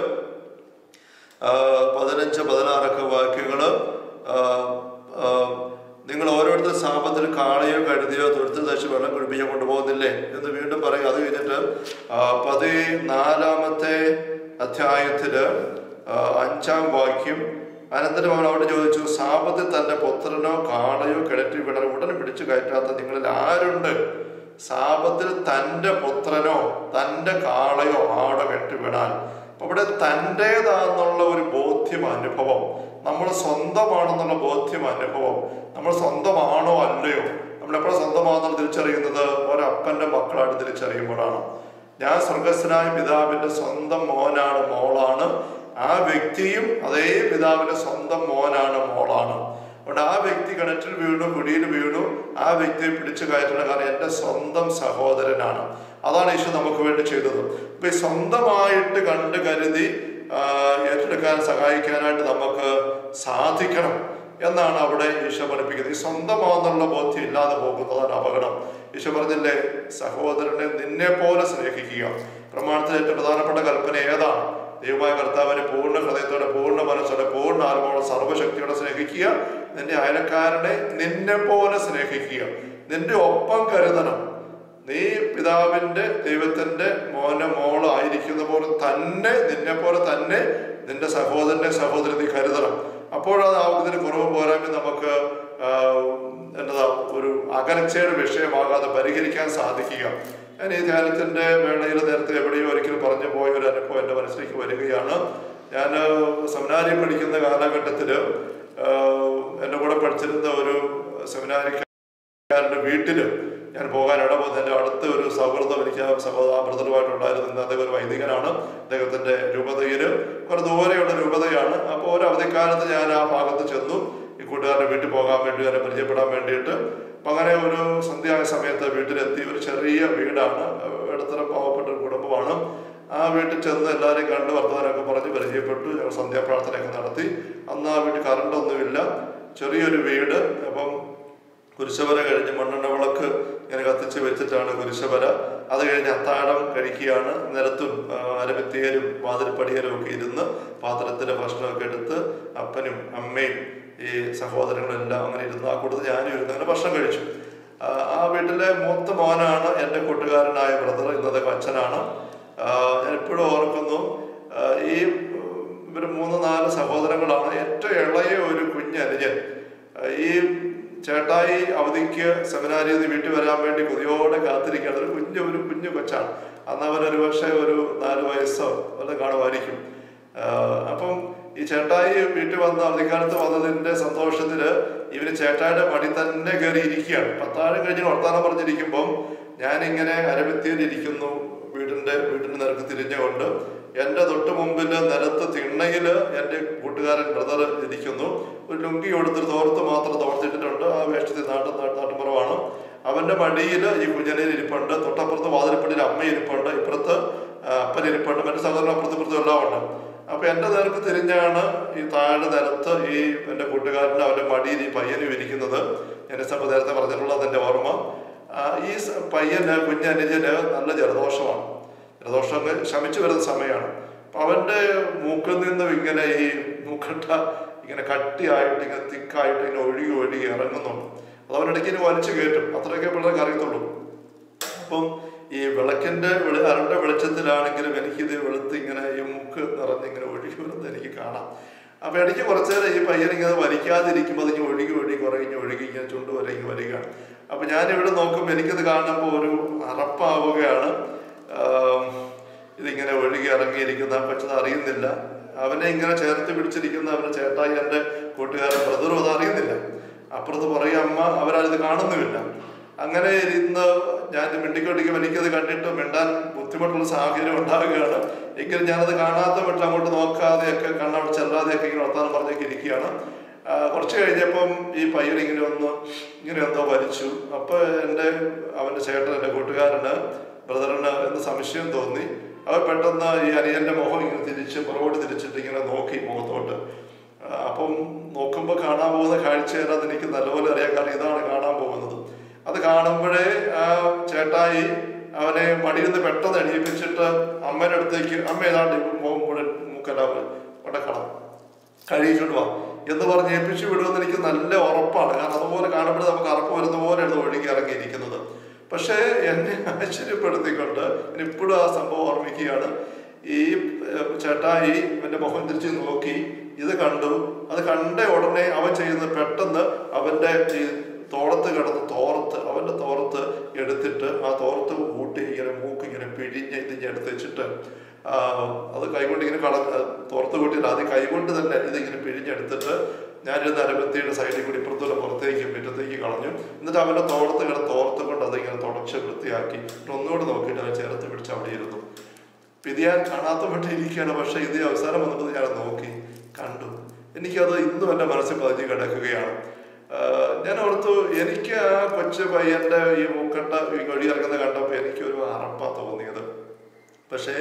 ആ, പതിനഞ്ച് പതിനാറൊക്കെ വാക്യങ്ങള് ആ, ആ, നിങ്ങൾ ഓരോരുത്തർ സാപത്തിൽ കാളയോ കഴുതിയോ തൊഴുത്തിൽ തച്ച് വെള്ളം കുടിപ്പിക്കാൻ കൊണ്ടുപോകുന്നില്ലേ എന്ന് വീണ്ടും പറയും അത് കഴിഞ്ഞിട്ട് ആ, പതിനാലാമത്തെ അധ്യായത്തില് ആ, അഞ്ചാം വാക്യം അനന്തരം അവൻ അവിടെ ചോദിച്ചു സാപത്തിൽ തന്റെ പുത്രനോ കാളയോ കിണറ്റിൽ വിടൽ ഉടനെ പിടിച്ചു കയറ്റാത്ത നിങ്ങളിൽ ആരുണ്ട് സാപത്തിൽ തന്റെ പുത്രനോ തന്റെ കാളയോ ആടോ കെട്ടി വീണാൽ അവിടെ തൻ്റേതാന്നുള്ള ഒരു ബോധ്യം അനുഭവം നമ്മൾ സ്വന്തമാണെന്നുള്ള ബോധ്യം അനുഭവം നമ്മൾ സ്വന്തമാണോ അല്ലയോ നമ്മളെപ്പോഴും സ്വന്തമാണെന്ന് തിരിച്ചറിയുന്നത് ഒരപ്പൻ്റെ മക്കളായിട്ട് തിരിച്ചറിയുമ്പോഴാണ് ഞാൻ സ്വർഗസ്ഥനായ പിതാവിന്റെ സ്വന്തം മോനാണ് മോളാണ് ആ വ്യക്തിയും അതേ പിതാവിന്റെ സ്വന്തം മോനാണ് മോളാണ് അതുകൊണ്ട് ആ വ്യക്തി കിണറ്റിൽ വീണു കുടിയിൽ വീണു ആ വ്യക്തിയെ പിടിച്ചു കയറ്റണം കാരണം എൻ്റെ സ്വന്തം സഹോദരനാണ് അതാണ് ഈശോ നമുക്ക് വേണ്ടി ചെയ്തത് ഇപ്പൊ ഈ സ്വന്തമായിട്ട് കണ്ട് കരുതി ആ, ഏറ്റെടുക്കാൻ സഹായിക്കാനായിട്ട് നമുക്ക് സാധിക്കണം എന്നാണ് അവിടെ ഈശോ പഠിപ്പിക്കുന്നത് ഈ സ്വന്തമാണെന്നുള്ള ബോധ്യം ഇല്ലാതെ പോകുന്നതാണ് അപകടം ഈശോ പറഞ്ഞില്ലേ സഹോദരനെ നിന്നെ പോലെ സ്നേഹിക്കുക പ്രമാണത്തിൽ ഏറ്റവും പ്രധാനപ്പെട്ട കൽപ്പന ഏതാണ് ദൈവമായ കർത്താവിനെ പൂർണ്ണ ഹൃദയത്തോടെ പൂർണ്ണ മനസ്സോടെ പൂർണ്ണ ആത്മാവോടെ സർവ്വശക്തിയോടെ സ്നേഹിക്കുക നിന്റെ അയലക്കാരനെ നിന്നെ പോലെ സ്നേഹിക്കുക നിന്റെ ഒപ്പം കരുതണം നീ പിതാവിന്റെ ദൈവത്തിന്റെ മോനെ മോള് ആയിരിക്കുന്ന പോലെ തന്നെ നിന്നെ പോലെ തന്നെ നിന്റെ സഹോദരനെ സഹോദരി നീ കരുതണം അപ്പോഴത് ആ ഇതിന് കുറവ് പോരായ്മ നമുക്ക് ആ, എന്നതാ ഒരു അകലച്ചയുടെ വിഷയമാകാതെ പരിഹരിക്കാൻ സാധിക്കുക ഞാൻ ഈ ധ്യാനത്തിന്റെ വേളയിൽ നേരത്തെ എവിടെയോ ഒരിക്കലും പറഞ്ഞു പോയ ഒരു അനുഭവം എൻ്റെ മനസ്സിലേക്ക് വരികയാണ് ഞാൻ സെമിനാരി പഠിക്കുന്ന കാലഘട്ടത്തിൽ എൻ്റെ കൂടെ പഠിച്ചിരുന്ന ഒരു സെമിനാരിക്കാരൻ്റെ വീട്ടിൽ ഞാൻ പോകാൻ ഇടവന്ന് എൻ്റെ അടുത്ത ഒരു സൗഹൃദം എനിക്ക് ആ സഹോദര ബ്രദറുമായിട്ടുണ്ടായിരുന്നു അദ്ദേഹം ഒരു വൈദികനാണ് അദ്ദേഹത്തിന്റെ രൂപതയിൽ കുറെ ദൂരെയുള്ള രൂപതയാണ് അപ്പോൾ ഒരു അവധിക്കാലത്ത് ഞാൻ ആ ഭാഗത്ത് ചെന്നു ഈ കൂട്ടുകാരുടെ വീട്ടിൽ പോകാൻ വേണ്ടി അവരെ പരിചയപ്പെടാൻ വേണ്ടിയിട്ട് അപ്പം അങ്ങനെ ഒരു സന്ധ്യായ സമയത്ത് വീട്ടിലെത്തി ഒരു ചെറിയ വീടാണ് ഇടത്തരം പാവപ്പെട്ട ഒരു കുടുംബമാണ് ആ വീട്ടിൽ ചെന്ന് എല്ലാവരെയും കണ്ട് വർത്തമാനമൊക്കെ പറഞ്ഞ് പരിചയപ്പെട്ടു ഞങ്ങൾ സന്ധ്യാപ്രാർത്ഥനയൊക്കെ നടത്തി അന്ന് ആ വീട്ടിൽ കറണ്ടൊന്നുമില്ല ചെറിയൊരു വീട് അപ്പം കുരിശവര കഴിഞ്ഞ് മണ്ണെണ്ണ വിളക്ക് ഇങ്ങനെ കത്തിച്ച് വെച്ചിട്ടാണ് കുരിശവര അത് കഴിഞ്ഞ് അത്താഴം കഴിക്കുകയാണ് നിലത്തും ആ, അരഭിത്തിയരും വാതിൽപ്പടിയരും ഒക്കെ ഇരുന്ന് പാത്രത്തിലെ ഭക്ഷണമൊക്കെ എടുത്ത് അപ്പനും അമ്മയും ഈ സഹോദരങ്ങളെല്ലാം അങ്ങനെ ഇരുന്ന് ആ കൂട്ടത്തിൽ ഞാനും ഇരുന്ന് അങ്ങനെ ഭക്ഷണം കഴിച്ചു ആ, ആ വീട്ടിലെ മൂത്ത മോനാണ് എൻ്റെ കൂട്ടുകാരനായ ബ്രദർ ഇന്നത്തെ അച്ഛനാണ് ആ, ഞാൻ ഇപ്പോഴും ഓർക്കുന്നു ആ, ഈ ഇവർ മൂന്ന് നാല് സഹോദരങ്ങളാണ് ഏറ്റവും ഇളയ ഒരു കുഞ്ഞനുജൻ ആ, ഈ ചേട്ടായി അവധിക്ക് സെമിനാരിയിൽ നിന്ന് വീട്ടിൽ വരാൻ വേണ്ടി കൊതിയോടെ കാത്തിരിക്കുകയാണ് ഒരു കുഞ്ഞു ഒരു കുഞ്ഞു കൊച്ചാണ് അന്ന് അവൻ ഒരു പക്ഷേ ഒരു നാല് വയസ്സോ വല്ല കാണുമായിരിക്കും ആഹ് അപ്പം ഈ ചേട്ടായി വീട്ടിൽ വന്ന് അവധിക്കാലത്ത് വന്നതിന്റെ സന്തോഷത്തില് ഇവര് ചേട്ടായിയുടെ മടി തന്നെ കയറി ഇരിക്കുകയാണ് പത്താഴം കഴിഞ്ഞ് വർത്താനം പറഞ്ഞിരിക്കുമ്പം ഞാനിങ്ങനെ അരഭിത്തിയിൽ ഇരിക്കുന്നു വീടിന്റെ വീടിന്റെ നിരക്ക് തിരിഞ്ഞുകൊണ്ട് എന്റെ തൊട്ട് മുമ്പിൽ നിലത്ത് തിണ്ണയില് എന്റെ കൂട്ടുകാരൻ ബ്രദർ ഇരിക്കുന്നു ഒരു ലുങ്കി കൊടുത്തൊരു തോർത്ത് മാത്രം തോർത്തിട്ടിട്ടുണ്ട് ആ വേഷത്തിൽ നാട്ടം നാട്ടുപുറമാണ് അവന്റെ മടിയിൽ ഈ കുഞ്ഞനയിൽ ഇരിപ്പുണ്ട് തൊട്ടപ്പുറത്ത് വാതിൽപ്പടിയിൽ അമ്മ ഇരിപ്പുണ്ട് ഇപ്പുറത്ത് ആ, അപ്പൻ ഇരിപ്പുണ്ട് മറ്റു സഹോദരൻ അപ്പുറത്തും ഇപ്പുറത്തും എല്ലാം ഉണ്ട് അപ്പൊ എന്റെ നേർക്ക് തിരിഞ്ഞാണ് ഈ താഴെ നിലത്ത് ഈ എന്റെ കൂട്ടുകാരനും അവന്റെ മടിയിൽ ഈ പയ്യനും ഇരിക്കുന്നത് ഞാൻ ഇപ്പം നേരത്തെ പറഞ്ഞിട്ടുള്ളത് എന്റെ ഓർമ്മ ആ, ഈ സ- പയ്യന് കുഞ്ഞനുജന് നല്ല ജലദോഷമാണ് ജലദോഷം അങ്ങ് ശമിച്ചു വരുന്ന സമയമാണ് അപ്പൊ അവന്റെ മൂക്കിൽ നിന്നും ഇങ്ങനെ ഈ മൂക്കട്ട ഇങ്ങനെ കട്ടിയായിട്ട് ഇങ്ങനെ തിക്കായിട്ട് ഇങ്ങനെ ഒഴുകി ഒഴുകി ഇറങ്ങുന്നുണ്ട് അത് അവനിടയ്ക്ക് ഇനി വലിച്ചു കയറ്റും അത്രയൊക്കെ പിള്ളേർക്ക് അറിയത്തുള്ളൂ അപ്പം ഈ വിളക്കിന്റെ വെളി അരണ്ട വെളിച്ചത്തിലാണെങ്കിലും എനിക്കിത് വെളുത്ത് ഇങ്ങനെ ഈ മുക്ക് നിറഞ്ഞ് ഇങ്ങനെ ഒഴുകി വരുന്നത് എനിക്ക് കാണാം അപ്പൊ ഇടയ്ക്ക് കുറച്ചു നേരം ഈ പയ്യൻ ഇങ്ങനെ വലിക്കാതിരിക്കുമ്പോൾ അതിങ്ങനെ ഒഴുകി ഒഴുകി കുറഞ്ഞ് ഒഴുകി ഇങ്ങനെ ചുണ്ട് വരങ്ങി വരികയാണ് അപ്പൊ ഞാൻ ഇവിടെ നോക്കുമ്പോൾ എനിക്കത് കാണുമ്പോൾ ഒരു അറപ്പാവുകയാണ് ആം, ഇതിങ്ങനെ ഒഴുകി ഇറങ്ങിയിരിക്കുന്ന ആ കൊച്ചത് അറിയുന്നില്ല അവനെ ഇങ്ങനെ ചേർത്ത് പിടിച്ചിരിക്കുന്ന അവന്റെ ചേട്ടായി എൻ്റെ കൂട്ടുകാരൻ ബ്രദറും അത് അറിയുന്നില്ല അപ്പുറത്ത് പറയും അമ്മ അവരത് കാണുന്നുമില്ല അങ്ങനെ ഇരുന്ന് ഞാൻ മിണ്ടിക്കൊണ്ടിരിക്കും എനിക്കത് കണ്ടിട്ട് മിണ്ടാൻ ബുദ്ധിമുട്ടുള്ള സാഹചര്യം ഉണ്ടാകുകയാണ് എങ്കിലും ഞാനത് കാണാത്ത മറ്റും അങ്ങോട്ട് നോക്കാതെയൊക്കെ കണ്ണവിടെ ചെല്ലാതെയൊക്കെ ഇങ്ങനെ വർത്താനം പറഞ്ഞൊക്കെ ഇരിക്കുകയാണ് ആ, കുറച്ച് കഴിഞ്ഞപ്പം ഈ പയ്യൻ ഇങ്ങനെ ഒന്ന് ഇങ്ങനെ എന്തോ വലിച്ചു അപ്പൊ എൻ്റെ അവന്റെ ചേട്ടൻ എൻ്റെ കൂട്ടുകാരന് ബ്രദറിന് എന്ത് സംശയം തോന്നി അവൻ പെട്ടെന്ന് ഈ അനിയന്റെ മുഖം ഇങ്ങനെ തിരിച്ച് പുറകോട്ട് തിരിച്ചിട്ട് ഇങ്ങനെ നോക്കി മുഖത്തോട്ട് ആ, അപ്പം നോക്കുമ്പോൾ കാണാൻ പോകുന്ന കാഴ്ച ഏതാന്ന് എനിക്ക് നല്ലപോലെ അറിയാം കാരണം ഇതാണ് കാണാൻ പോകുന്നത് അത് കാണുമ്പോഴേ ആ ചേട്ടായി അവനെ മടിയിൽ നിന്ന് പെട്ടെന്ന് എണീപ്പിച്ചിട്ട് അമ്മയുടെ അടുത്തേക്ക് അമ്മ ഏതാണ്ട് മുഖം മുഴുവൻ മൂക്കെല്ലാം കൊണ്ടക്കണം കഴിയിച്ചോണ്ട് വാ എന്ന് പറഞ്ഞ് ഏൽപ്പിച്ചു വിടുമെന്ന് എനിക്ക് നല്ല ഉറപ്പാണ് കാരണം അതുപോലെ കാണുമ്പോൾ നമുക്ക് അറപ്പ് വരുന്ന പോലെയാണ് ഇത് ഒഴുകി ഇറങ്ങിയിരിക്കുന്നത് പക്ഷേ എന്നെ ആശ്ചര്യപ്പെടുത്തിക്കൊണ്ട് ഞാൻ ഇപ്പോഴും ആ സംഭവം ഓർമ്മിക്കുകയാണ് ഈ ഏഹ്, ചേട്ടായി എന്റെ മുഖം തിരിച്ച് നോക്കി ഇത് കണ്ടു അത് കണ്ട ഉടനെ അവൻ ചെയ്യുന്നത് പെട്ടെന്ന് അവന്റെ ഈ തോളത്ത് കിടന്ന് തോർത്ത് അവന്റെ തോർത്ത് എടുത്തിട്ട് ആ തോർത്ത് കൂട്ടി ഇങ്ങനെ മൂക്ക് ഇങ്ങനെ പിഴിഞ്ഞ് ഇതിഞ്ഞ് എടുത്ത് വെച്ചിട്ട് ആ, അത് കൈകൊണ്ട് ഇങ്ങനെ കൈകൊണ്ട് തന്നെ ഇതിങ്ങനെ പിഴിഞ്ഞെടുത്തിട്ട് ഞാനിരുന്ന അരബത്തിയുടെ സൈഡിൽ കൂടി ഇപ്പുറത്തുള്ള പുറത്തേക്ക് മുറ്റത്തേക്ക് കളഞ്ഞു എന്നിട്ട് അവൻ്റെ തോളത്ത് കിടന്ന് തോർത്ത് കൊണ്ട് അതിങ്ങനെ തുടച്ച് വൃത്തിയാക്കി എന്നിട്ട് ഒന്നുകൂടെ നോക്കിയിട്ട് അവൻ ചേർത്ത് പിടിച്ച് അവിടെ ഇരുന്നു ഇത് ഞാൻ കാണാത്ത മട്ടിൽ ഇരിക്കുകയാണ് പക്ഷേ ഇത് അവസാനം വന്നപ്പോൾ ഞാൻ നോക്കി കണ്ടു എനിക്കത് ഇന്നും എൻ്റെ മനസ്സിൽ പതിഞ്ഞ് കിടക്കുകയാണ് ആഹ് ഞാൻ ഓർത്തു എനിക്ക് ആ കൊച്ചു പയ്യന്റെ ഈ മൂക്കട്ട ഈ കൊടി ഇറങ്ങുന്ന കണ്ടപ്പോൾ എനിക്കൊരു അറപ്പാ തോന്നിയത് പക്ഷേ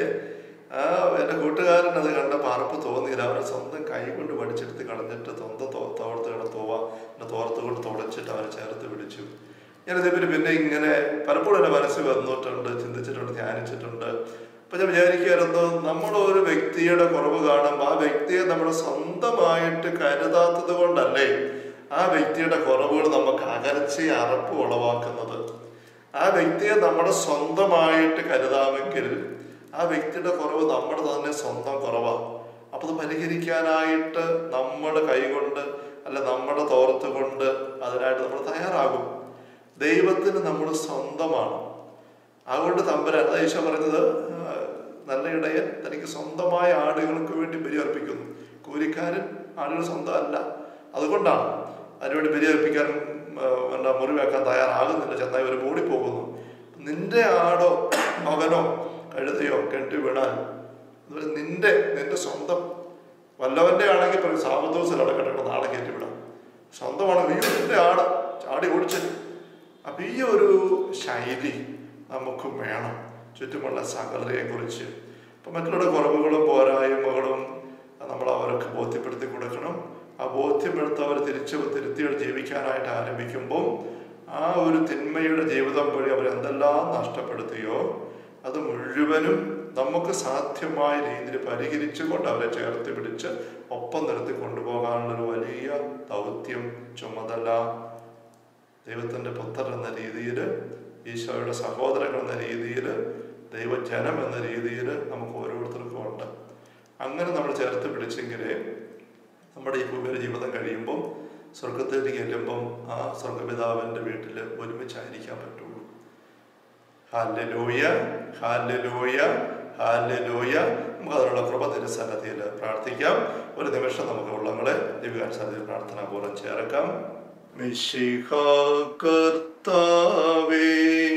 ആ എൻ്റെ കൂട്ടുകാരൻ അത് കണ്ടപ്പോൾ അറപ്പ് തോന്നിയില്ല അവരെ സ്വന്തം കൈ കൊണ്ട് പഠിച്ചെടുത്ത് കളഞ്ഞിട്ട് സ്വന്തം തോ തോർത്ത് കിടന്ന് തോവ എന്നെ തോർത്ത് കൊണ്ട് തുടച്ചിട്ട് അവരെ ചേർത്ത് പിടിച്ചു ഞാനിതേപ്പറ്റി പിന്നെ ഇങ്ങനെ പലപ്പോഴും എൻ്റെ മനസ്സിൽ വന്നിട്ടുണ്ട് ചിന്തിച്ചിട്ടുണ്ട് ധ്യാനിച്ചിട്ടുണ്ട് അപ്പൊ ഞാൻ വിചാരിക്കുമായിരുന്നു നമ്മൾ ഒരു വ്യക്തിയുടെ കുറവ് കാണുമ്പോൾ ആ വ്യക്തിയെ നമ്മൾ സ്വന്തമായിട്ട് കരുതാത്തത് കൊണ്ടല്ലേ ആ വ്യക്തിയുടെ കുറവുകൾ നമുക്ക് അകർച്ചയെ അറപ്പ് ഉളവാക്കുന്നത് ആ വ്യക്തിയെ നമ്മുടെ സ്വന്തമായിട്ട് കരുതാമെങ്കിൽ ആ വ്യക്തിയുടെ കുറവ് നമ്മുടെ തന്നെ സ്വന്തം കുറവാണ് അപ്പൊ അത് പരിഹരിക്കാനായിട്ട് നമ്മുടെ കൈകൊണ്ട് അല്ല നമ്മുടെ തോർത്ത് കൊണ്ട് അതിനായിട്ട് നമ്മൾ തയ്യാറാകും ദൈവത്തിന് നമ്മൾ സ്വന്തമാണ് അതുകൊണ്ട് തമ്പുരാൻ അതാ ഈശോ പറഞ്ഞത് ആ, നല്ല ഇടയൻ തനിക്ക് സ്വന്തമായ ആടുകൾക്ക് വേണ്ടി ബലിയർപ്പിക്കുന്നു കൂലിക്കാരൻ ആടുകൾ സ്വന്തം അല്ല അതുകൊണ്ടാണ് അതിനുവേണ്ടി ബലിയർപ്പിക്കാൻ ആ, എന്താ മുറിവേക്കാൻ തയ്യാറാകുന്നില്ല ചെന്നായി ഒരു ഓടിപ്പോകുന്നു നിന്റെ ആടോ മകനോ കഴുതയോ കെട്ടി വീണാൽ അതുപോലെ നിന്റെ നിന്റെ സ്വന്തം വല്ലവന്റെ ആണെങ്കിൽ പറയും സാപത്ത് ദിവസം അവിടെ കിടക്കണം നാളെ കയറ്റി വിടാം സ്വന്തമാണെങ്കിൽ അയ്യോ നിന്റെ ആട് ചാടി ഓടിച്ചു അപ്പൊ ഈ ഒരു ശൈലി നമുക്കും വേണം ചുറ്റുമുള്ള സകലതയെ കുറിച്ച് അപ്പൊ മറ്റുള്ള കുറവുകളും പോരായ്മകളും നമ്മൾ അവർക്ക് ബോധ്യപ്പെടുത്തി കൊടുക്കണം ആ ബോധ്യപ്പെടുത്തി അവർ തിരിച്ച് തിരുത്തികൾ ജീവിക്കാനായിട്ട് ആരംഭിക്കുമ്പോൾ ആ ഒരു തിന്മയുടെ ജീവിതം വഴി അവർ എന്തെല്ലാം നഷ്ടപ്പെടുത്തിയോ അത് മുഴുവനും നമുക്ക് സാധ്യമായ രീതിയിൽ പരിഹരിച്ചുകൊണ്ട് അവരെ ചേർത്ത് പിടിച്ച് ഒപ്പം നിർത്തി കൊണ്ടുപോകാനുള്ളൊരു വലിയ ദൗത്യം ചുമതല ദൈവത്തിൻ്റെ പുത്രൻ എന്ന രീതിയിൽ ഈശോയുടെ സഹോദരങ്ങൾ എന്ന രീതിയിൽ ദൈവജനം എന്ന രീതിയിൽ നമുക്ക് ഓരോരുത്തർക്കും ഉണ്ട് അങ്ങനെ നമ്മൾ ചേർത്ത് പിടിച്ചെങ്കിലേ നമ്മുടെ ഈ ഭൂമിയുടെ ജീവിതം കഴിയുമ്പം സ്വർഗത്തിലേക്ക് ചെല്ലുമ്പം ആ സ്വർഗപിതാവിൻ്റെ വീട്ടിൽ ഒരുമിച്ചായിരിക്കാൻ പറ്റുള്ളൂ ഹാലലൂയ ഹാലലൂയ ഹാലലൂയ നമുക്ക് അതിനുള്ള കൃപ തിരുസന്നതിയിൽ പ്രാർത്ഥിക്കാം ഒരു നിമിഷം നമുക്ക് ഉള്ളങ്ങളെ ദിവ്യാനുസന്നതിയിൽ പ്രാർത്ഥനാപൂർവ്വം ചേർക്കാം മിശിഹ കർത്താവേ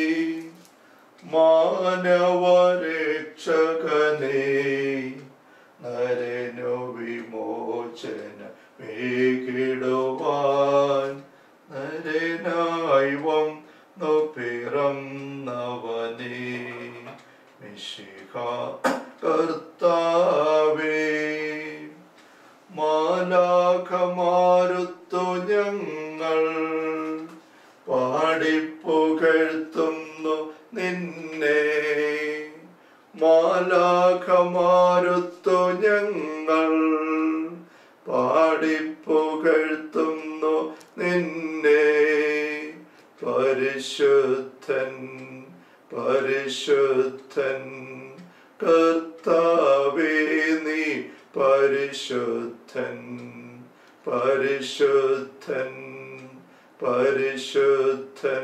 മാനവരക്ഷകനേ നരനു വിമോചന മേകിടുവാൻ നരനായി വന്നു പിറന്നവനേ മിശിഹ കർത്താവേ മാലാഖമാരുത്തു ഞങ്ങൾ പാടിപ്പുകഴ്ത്തുന്നു നിന്നെ മാലാഖമാരുത്തു ഞങ്ങൾ പാടിപ്പുകഴ്ത്തുന്നു നിന്നെ പരിശുദ്ധൻ പരിശുദ്ധൻ കർത്താവേ നീ പരിശുദ്ധൻ പരിശുദ്ധൻ പരിശുദ്ധൻ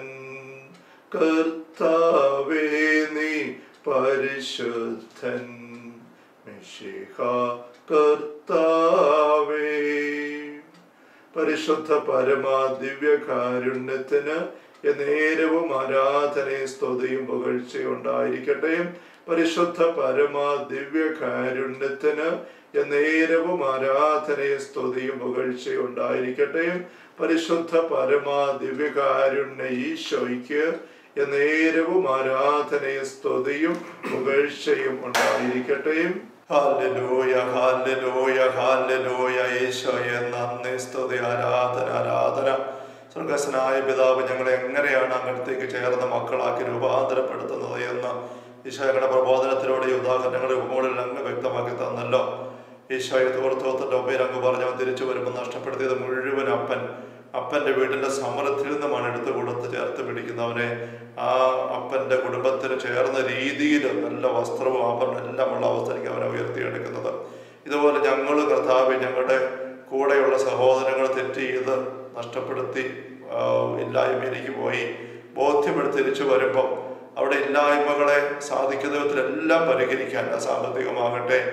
കർത്താവേ നീ പരിശുദ്ധൻ മിശിഹ കർത്താവേ പരിശുദ്ധ പരമാ ദിവ്യകാരുണ്യത്തിന് നേരവും ആരാധനയും സ്തുതിയും പുകഴ്ചയും ഉണ്ടായിരിക്കട്ടെ പരിശുദ്ധ പരമാ ദിവ്യകാരുണ്യത്തിന് നേരവും ആരാധനയും സ്തുതിയും പുകഴ്ചയും ഉണ്ടായിരിക്കട്ടെ പരിശുദ്ധ പരമാ ദിവ്യകാരുണ്യ ഈശോയ്ക്ക് നേരവും ആരാധനയും സ്തുതിയും പുകഴ്ചയും ഉണ്ടായിരിക്കട്ടെ ഹാലലൂയ ഹാലലൂയ ഹാലലൂയ ഈശോയെ നന്ദി സ്തുതി ആരാധന ആരാധന സ്വർഗസ്നായ പിതാവ് ഞങ്ങളെ എങ്ങനെയാണ് അങ്ങനത്തേക്ക് ചേർന്ന മക്കളാക്കി രൂപാന്തരപ്പെടുത്തുന്നത് എന്ന് ഈശോയുടെ പ്രബോധനത്തിലൂടെ ഈ ഉദാഹരണങ്ങളുടെ ഉപമോളിൽ അങ്ങ് വ്യക്തമാക്കി തന്നല്ലോ ഈശോയെ തോർത്തോത്തിന്റെ ഒപ്പയിൽ അങ്ങ് പറഞ്ഞവൻ തിരിച്ചു വരുമ്പോൾ നഷ്ടപ്പെടുത്തിയത് മുഴുവൻ അപ്പൻ അപ്പന്റെ വീടിന്റെ സമൃദ്ധിയിൽ നിന്നുമാണ് എടുത്തു കൊടുത്ത് ചേർത്ത് പിടിക്കുന്നവനെ ആ അപ്പന്റെ കുടുംബത്തിന് ചേർന്ന രീതിയിൽ നല്ല വസ്ത്രവും ആഭരണം എല്ലാം ഉള്ള അവസ്ഥയ്ക്ക് അവനെ ഉയർത്തിയെടുക്കുന്നത് ഇതുപോലെ ഞങ്ങൾ കർത്താവ് ഞങ്ങളുടെ കൂടെയുള്ള സഹോദരങ്ങൾ തെറ്റ് ചെയ്ത് നഷ്ടപ്പെടുത്തി ആ, ഇല്ലായ്മയിലേക്ക് പോയി ബോധ്യപ്പെടുത്തി തിരിച്ചു വരുമ്പം അവിടെ ഇല്ലായ്മകളെ സാധിക്കുന്ന വിധത്തിലെല്ലാം പരിഹരിക്കാൻ അത് സാമ്പത്തികമാകട്ടെ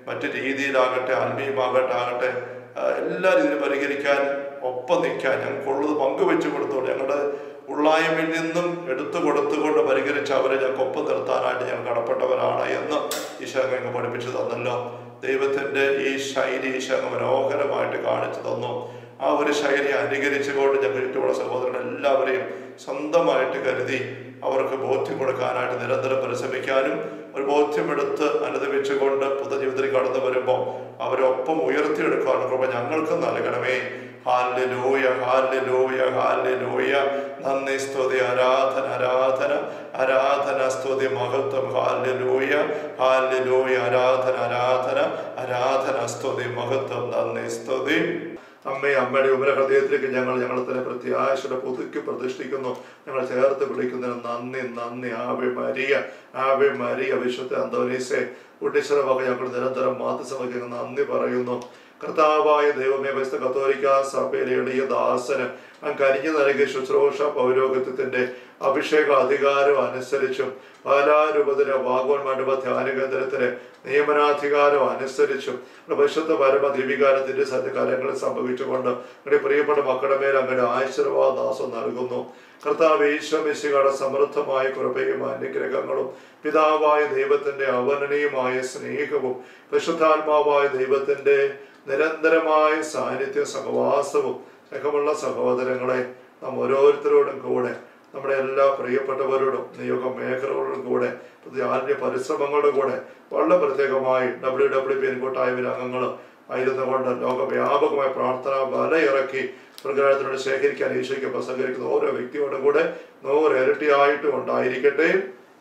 മറ്റു രീതിയിലാകട്ടെ ആത്മീയമാകട്ടെ ആകട്ടെ ആ, എല്ലാ രീതിയിലും പരിഹരിക്കാൻ ഒപ്പം നിൽക്കാൻ ഞങ്ങൾക്കുള്ളത് പങ്കുവെച്ചു കൊടുത്തോളൂ ഞങ്ങളുടെ ഉള്ളായ്മയിൽ നിന്നും എടുത്തു കൊടുത്തുകൊണ്ട് പരിഹരിച്ച് അവരെ ഞങ്ങൾക്ക് ഒപ്പം നിർത്താനായിട്ട് ഞങ്ങൾ കടപ്പെട്ടവരാണ് എന്ന് ഈശോ അങ്ങ് പഠിപ്പിച്ചു തന്നല്ലോ ദൈവത്തിന്റെ ഈ ശൈലി ഈശോ അങ്ങ് മനോഹരമായിട്ട് കാണിച്ചു തന്നു ആ ഒരു ശൈലി അനുകരിച്ചുകൊണ്ട് ഞങ്ങൾ ചുറ്റുമുള്ള സഹോദരൻ എല്ലാവരെയും സ്വന്തമായിട്ട് കരുതി അവർക്ക് ബോധ്യം കൊടുക്കാനായിട്ട് നിരന്തരം പരിശ്രമിക്കാനും ഒരു ബോധ്യമെടുത്ത് അനുദമിച്ചുകൊണ്ട് പുതുജീവിതത്തിൽ കടന്നു വരുമ്പോൾ അവരൊപ്പം ഉയർത്തിയെടുക്കാനുള്ള കൃപ ഞങ്ങൾക്ക് നൽകണമേ ഹാല്യലൂയ ഹാല്യലൂയ ഹാല്യലൂയ നന്ദി സ്തുതി ആരാധന ആരാധന ആരാധന സ്തുതി മഹത്വം ഹാല്യലൂയ ഹാല്യലൂയ ആരാധന ആരാധന ആരാധന സ്തുതി മഹത്വം നന്ദി സ്തുതി അമ്മേ അമ്മയുടെ ഉപരഹൃദയത്തിലേക്ക് ഞങ്ങൾ ഞങ്ങളെ തന്നെ പ്രത്യാശയുടെ പുതുക്കി പ്രതിഷ്ഠിക്കുന്നു ഞങ്ങൾ ചേർത്ത് വിളിക്കുന്നതിന് നന്ദി നന്ദി ആവെ മരിയ ആവെ മരിയ വിശുദ്ധ അന്തോനീസെ കുട്ടിശ്വര വക ഞങ്ങൾ നിരന്തരം മാതൃസഭയ്ക്ക് നന്ദി പറയുന്നു കർത്താവായ ദൈവമേ വിശുദ്ധ കത്തോലിക്ക സഭയിലെ എളിയ ദാസന് അങ്ങ് കരിഞ്ഞു നൽകിയ ശുശ്രൂഷ പൗരോഗത്യത്തിന്റെ അഭിഷേക അധികാരം അനുസരിച്ചും പാലാരൂപത്തിലെ വാഗോന്മാരുടെ ധ്യാന കേന്ദ്രത്തിലെ നിയമനാധികാരം അനുസരിച്ചും നമ്മുടെ വിശുദ്ധ പരമ ദീപികാരത്തിന്റെ സത്യകാലങ്ങളിൽ സംഭവിച്ചുകൊണ്ട് നമ്മുടെ പ്രിയപ്പെട്ട മക്കളുടെ മേൽ അങ്ങയുടെ ആശീർവാദാസം നൽകുന്നു കർത്താവ് ഈശ്വമിശികളുടെ സമൃദ്ധമായ കൃപയും അനുഗ്രഹങ്ങളും പിതാവായ ദൈവത്തിന്റെ അവനനീയമായ സ്നേഹവും പരിശുദ്ധാത്മാവായ ദൈവത്തിന്റെ നിരന്തരമായ സാന്നിധ്യ സഹവാസവും സ്നേഹമുള്ള സഹോദരങ്ങളെ നാം ഓരോരുത്തരോടും കൂടെ നമ്മുടെ എല്ലാ പ്രിയപ്പെട്ടവരോടും നിയോഗ മേഖലകളോടും കൂടെ പുതിയ ആത്മീയ പരിശ്രമങ്ങളുടെ കൂടെ വളരെ പ്രത്യേകമായി ഡബ്ല്യു ഡബ്ല്യു പി കൂട്ടായ്മ അംഗങ്ങൾ ആയിരുന്നുകൊണ്ട് ലോകവ്യാപകമായ പ്രാർത്ഥന ബല ഇറക്കി പ്രകാരത്തിനോട് ശേഖരിക്കാൻ ഈശോയ്ക്ക് പ്രസംഗിക്കുന്ന ഓരോ വ്യക്തിയോടും കൂടെ നൂറ് ഇരട്ടിയായിട്ടും ഉണ്ടായിരിക്കട്ടെ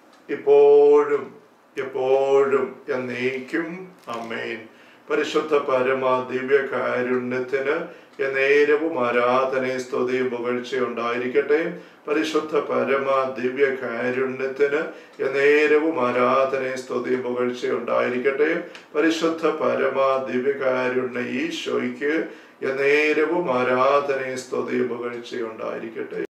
ഇപ്പോഴും എപ്പോഴും എന്നേക്കും അമ്മേൻ പരിശുദ്ധ പരമ ദിവ്യ കാരുണ്യത്തിന് എന്നേരവും ആരാധനയും സ്തുതിയും പുകഴ്ച ഉണ്ടായിരിക്കട്ടെ പരിശുദ്ധ പരമ ദിവ്യ കാരുണ്യത്തിന് എന്നേരവും ആരാധനയും സ്തുതിയും പുകഴ്ച ഉണ്ടായിരിക്കട്ടെ പരിശുദ്ധ പരമ ദിവ്യ കാരുണ്യ ഈശോയ്ക്ക് എന്നേരവും ആരാധനയും സ്തുതിയും പുകഴ്ച ഉണ്ടായിരിക്കട്ടെ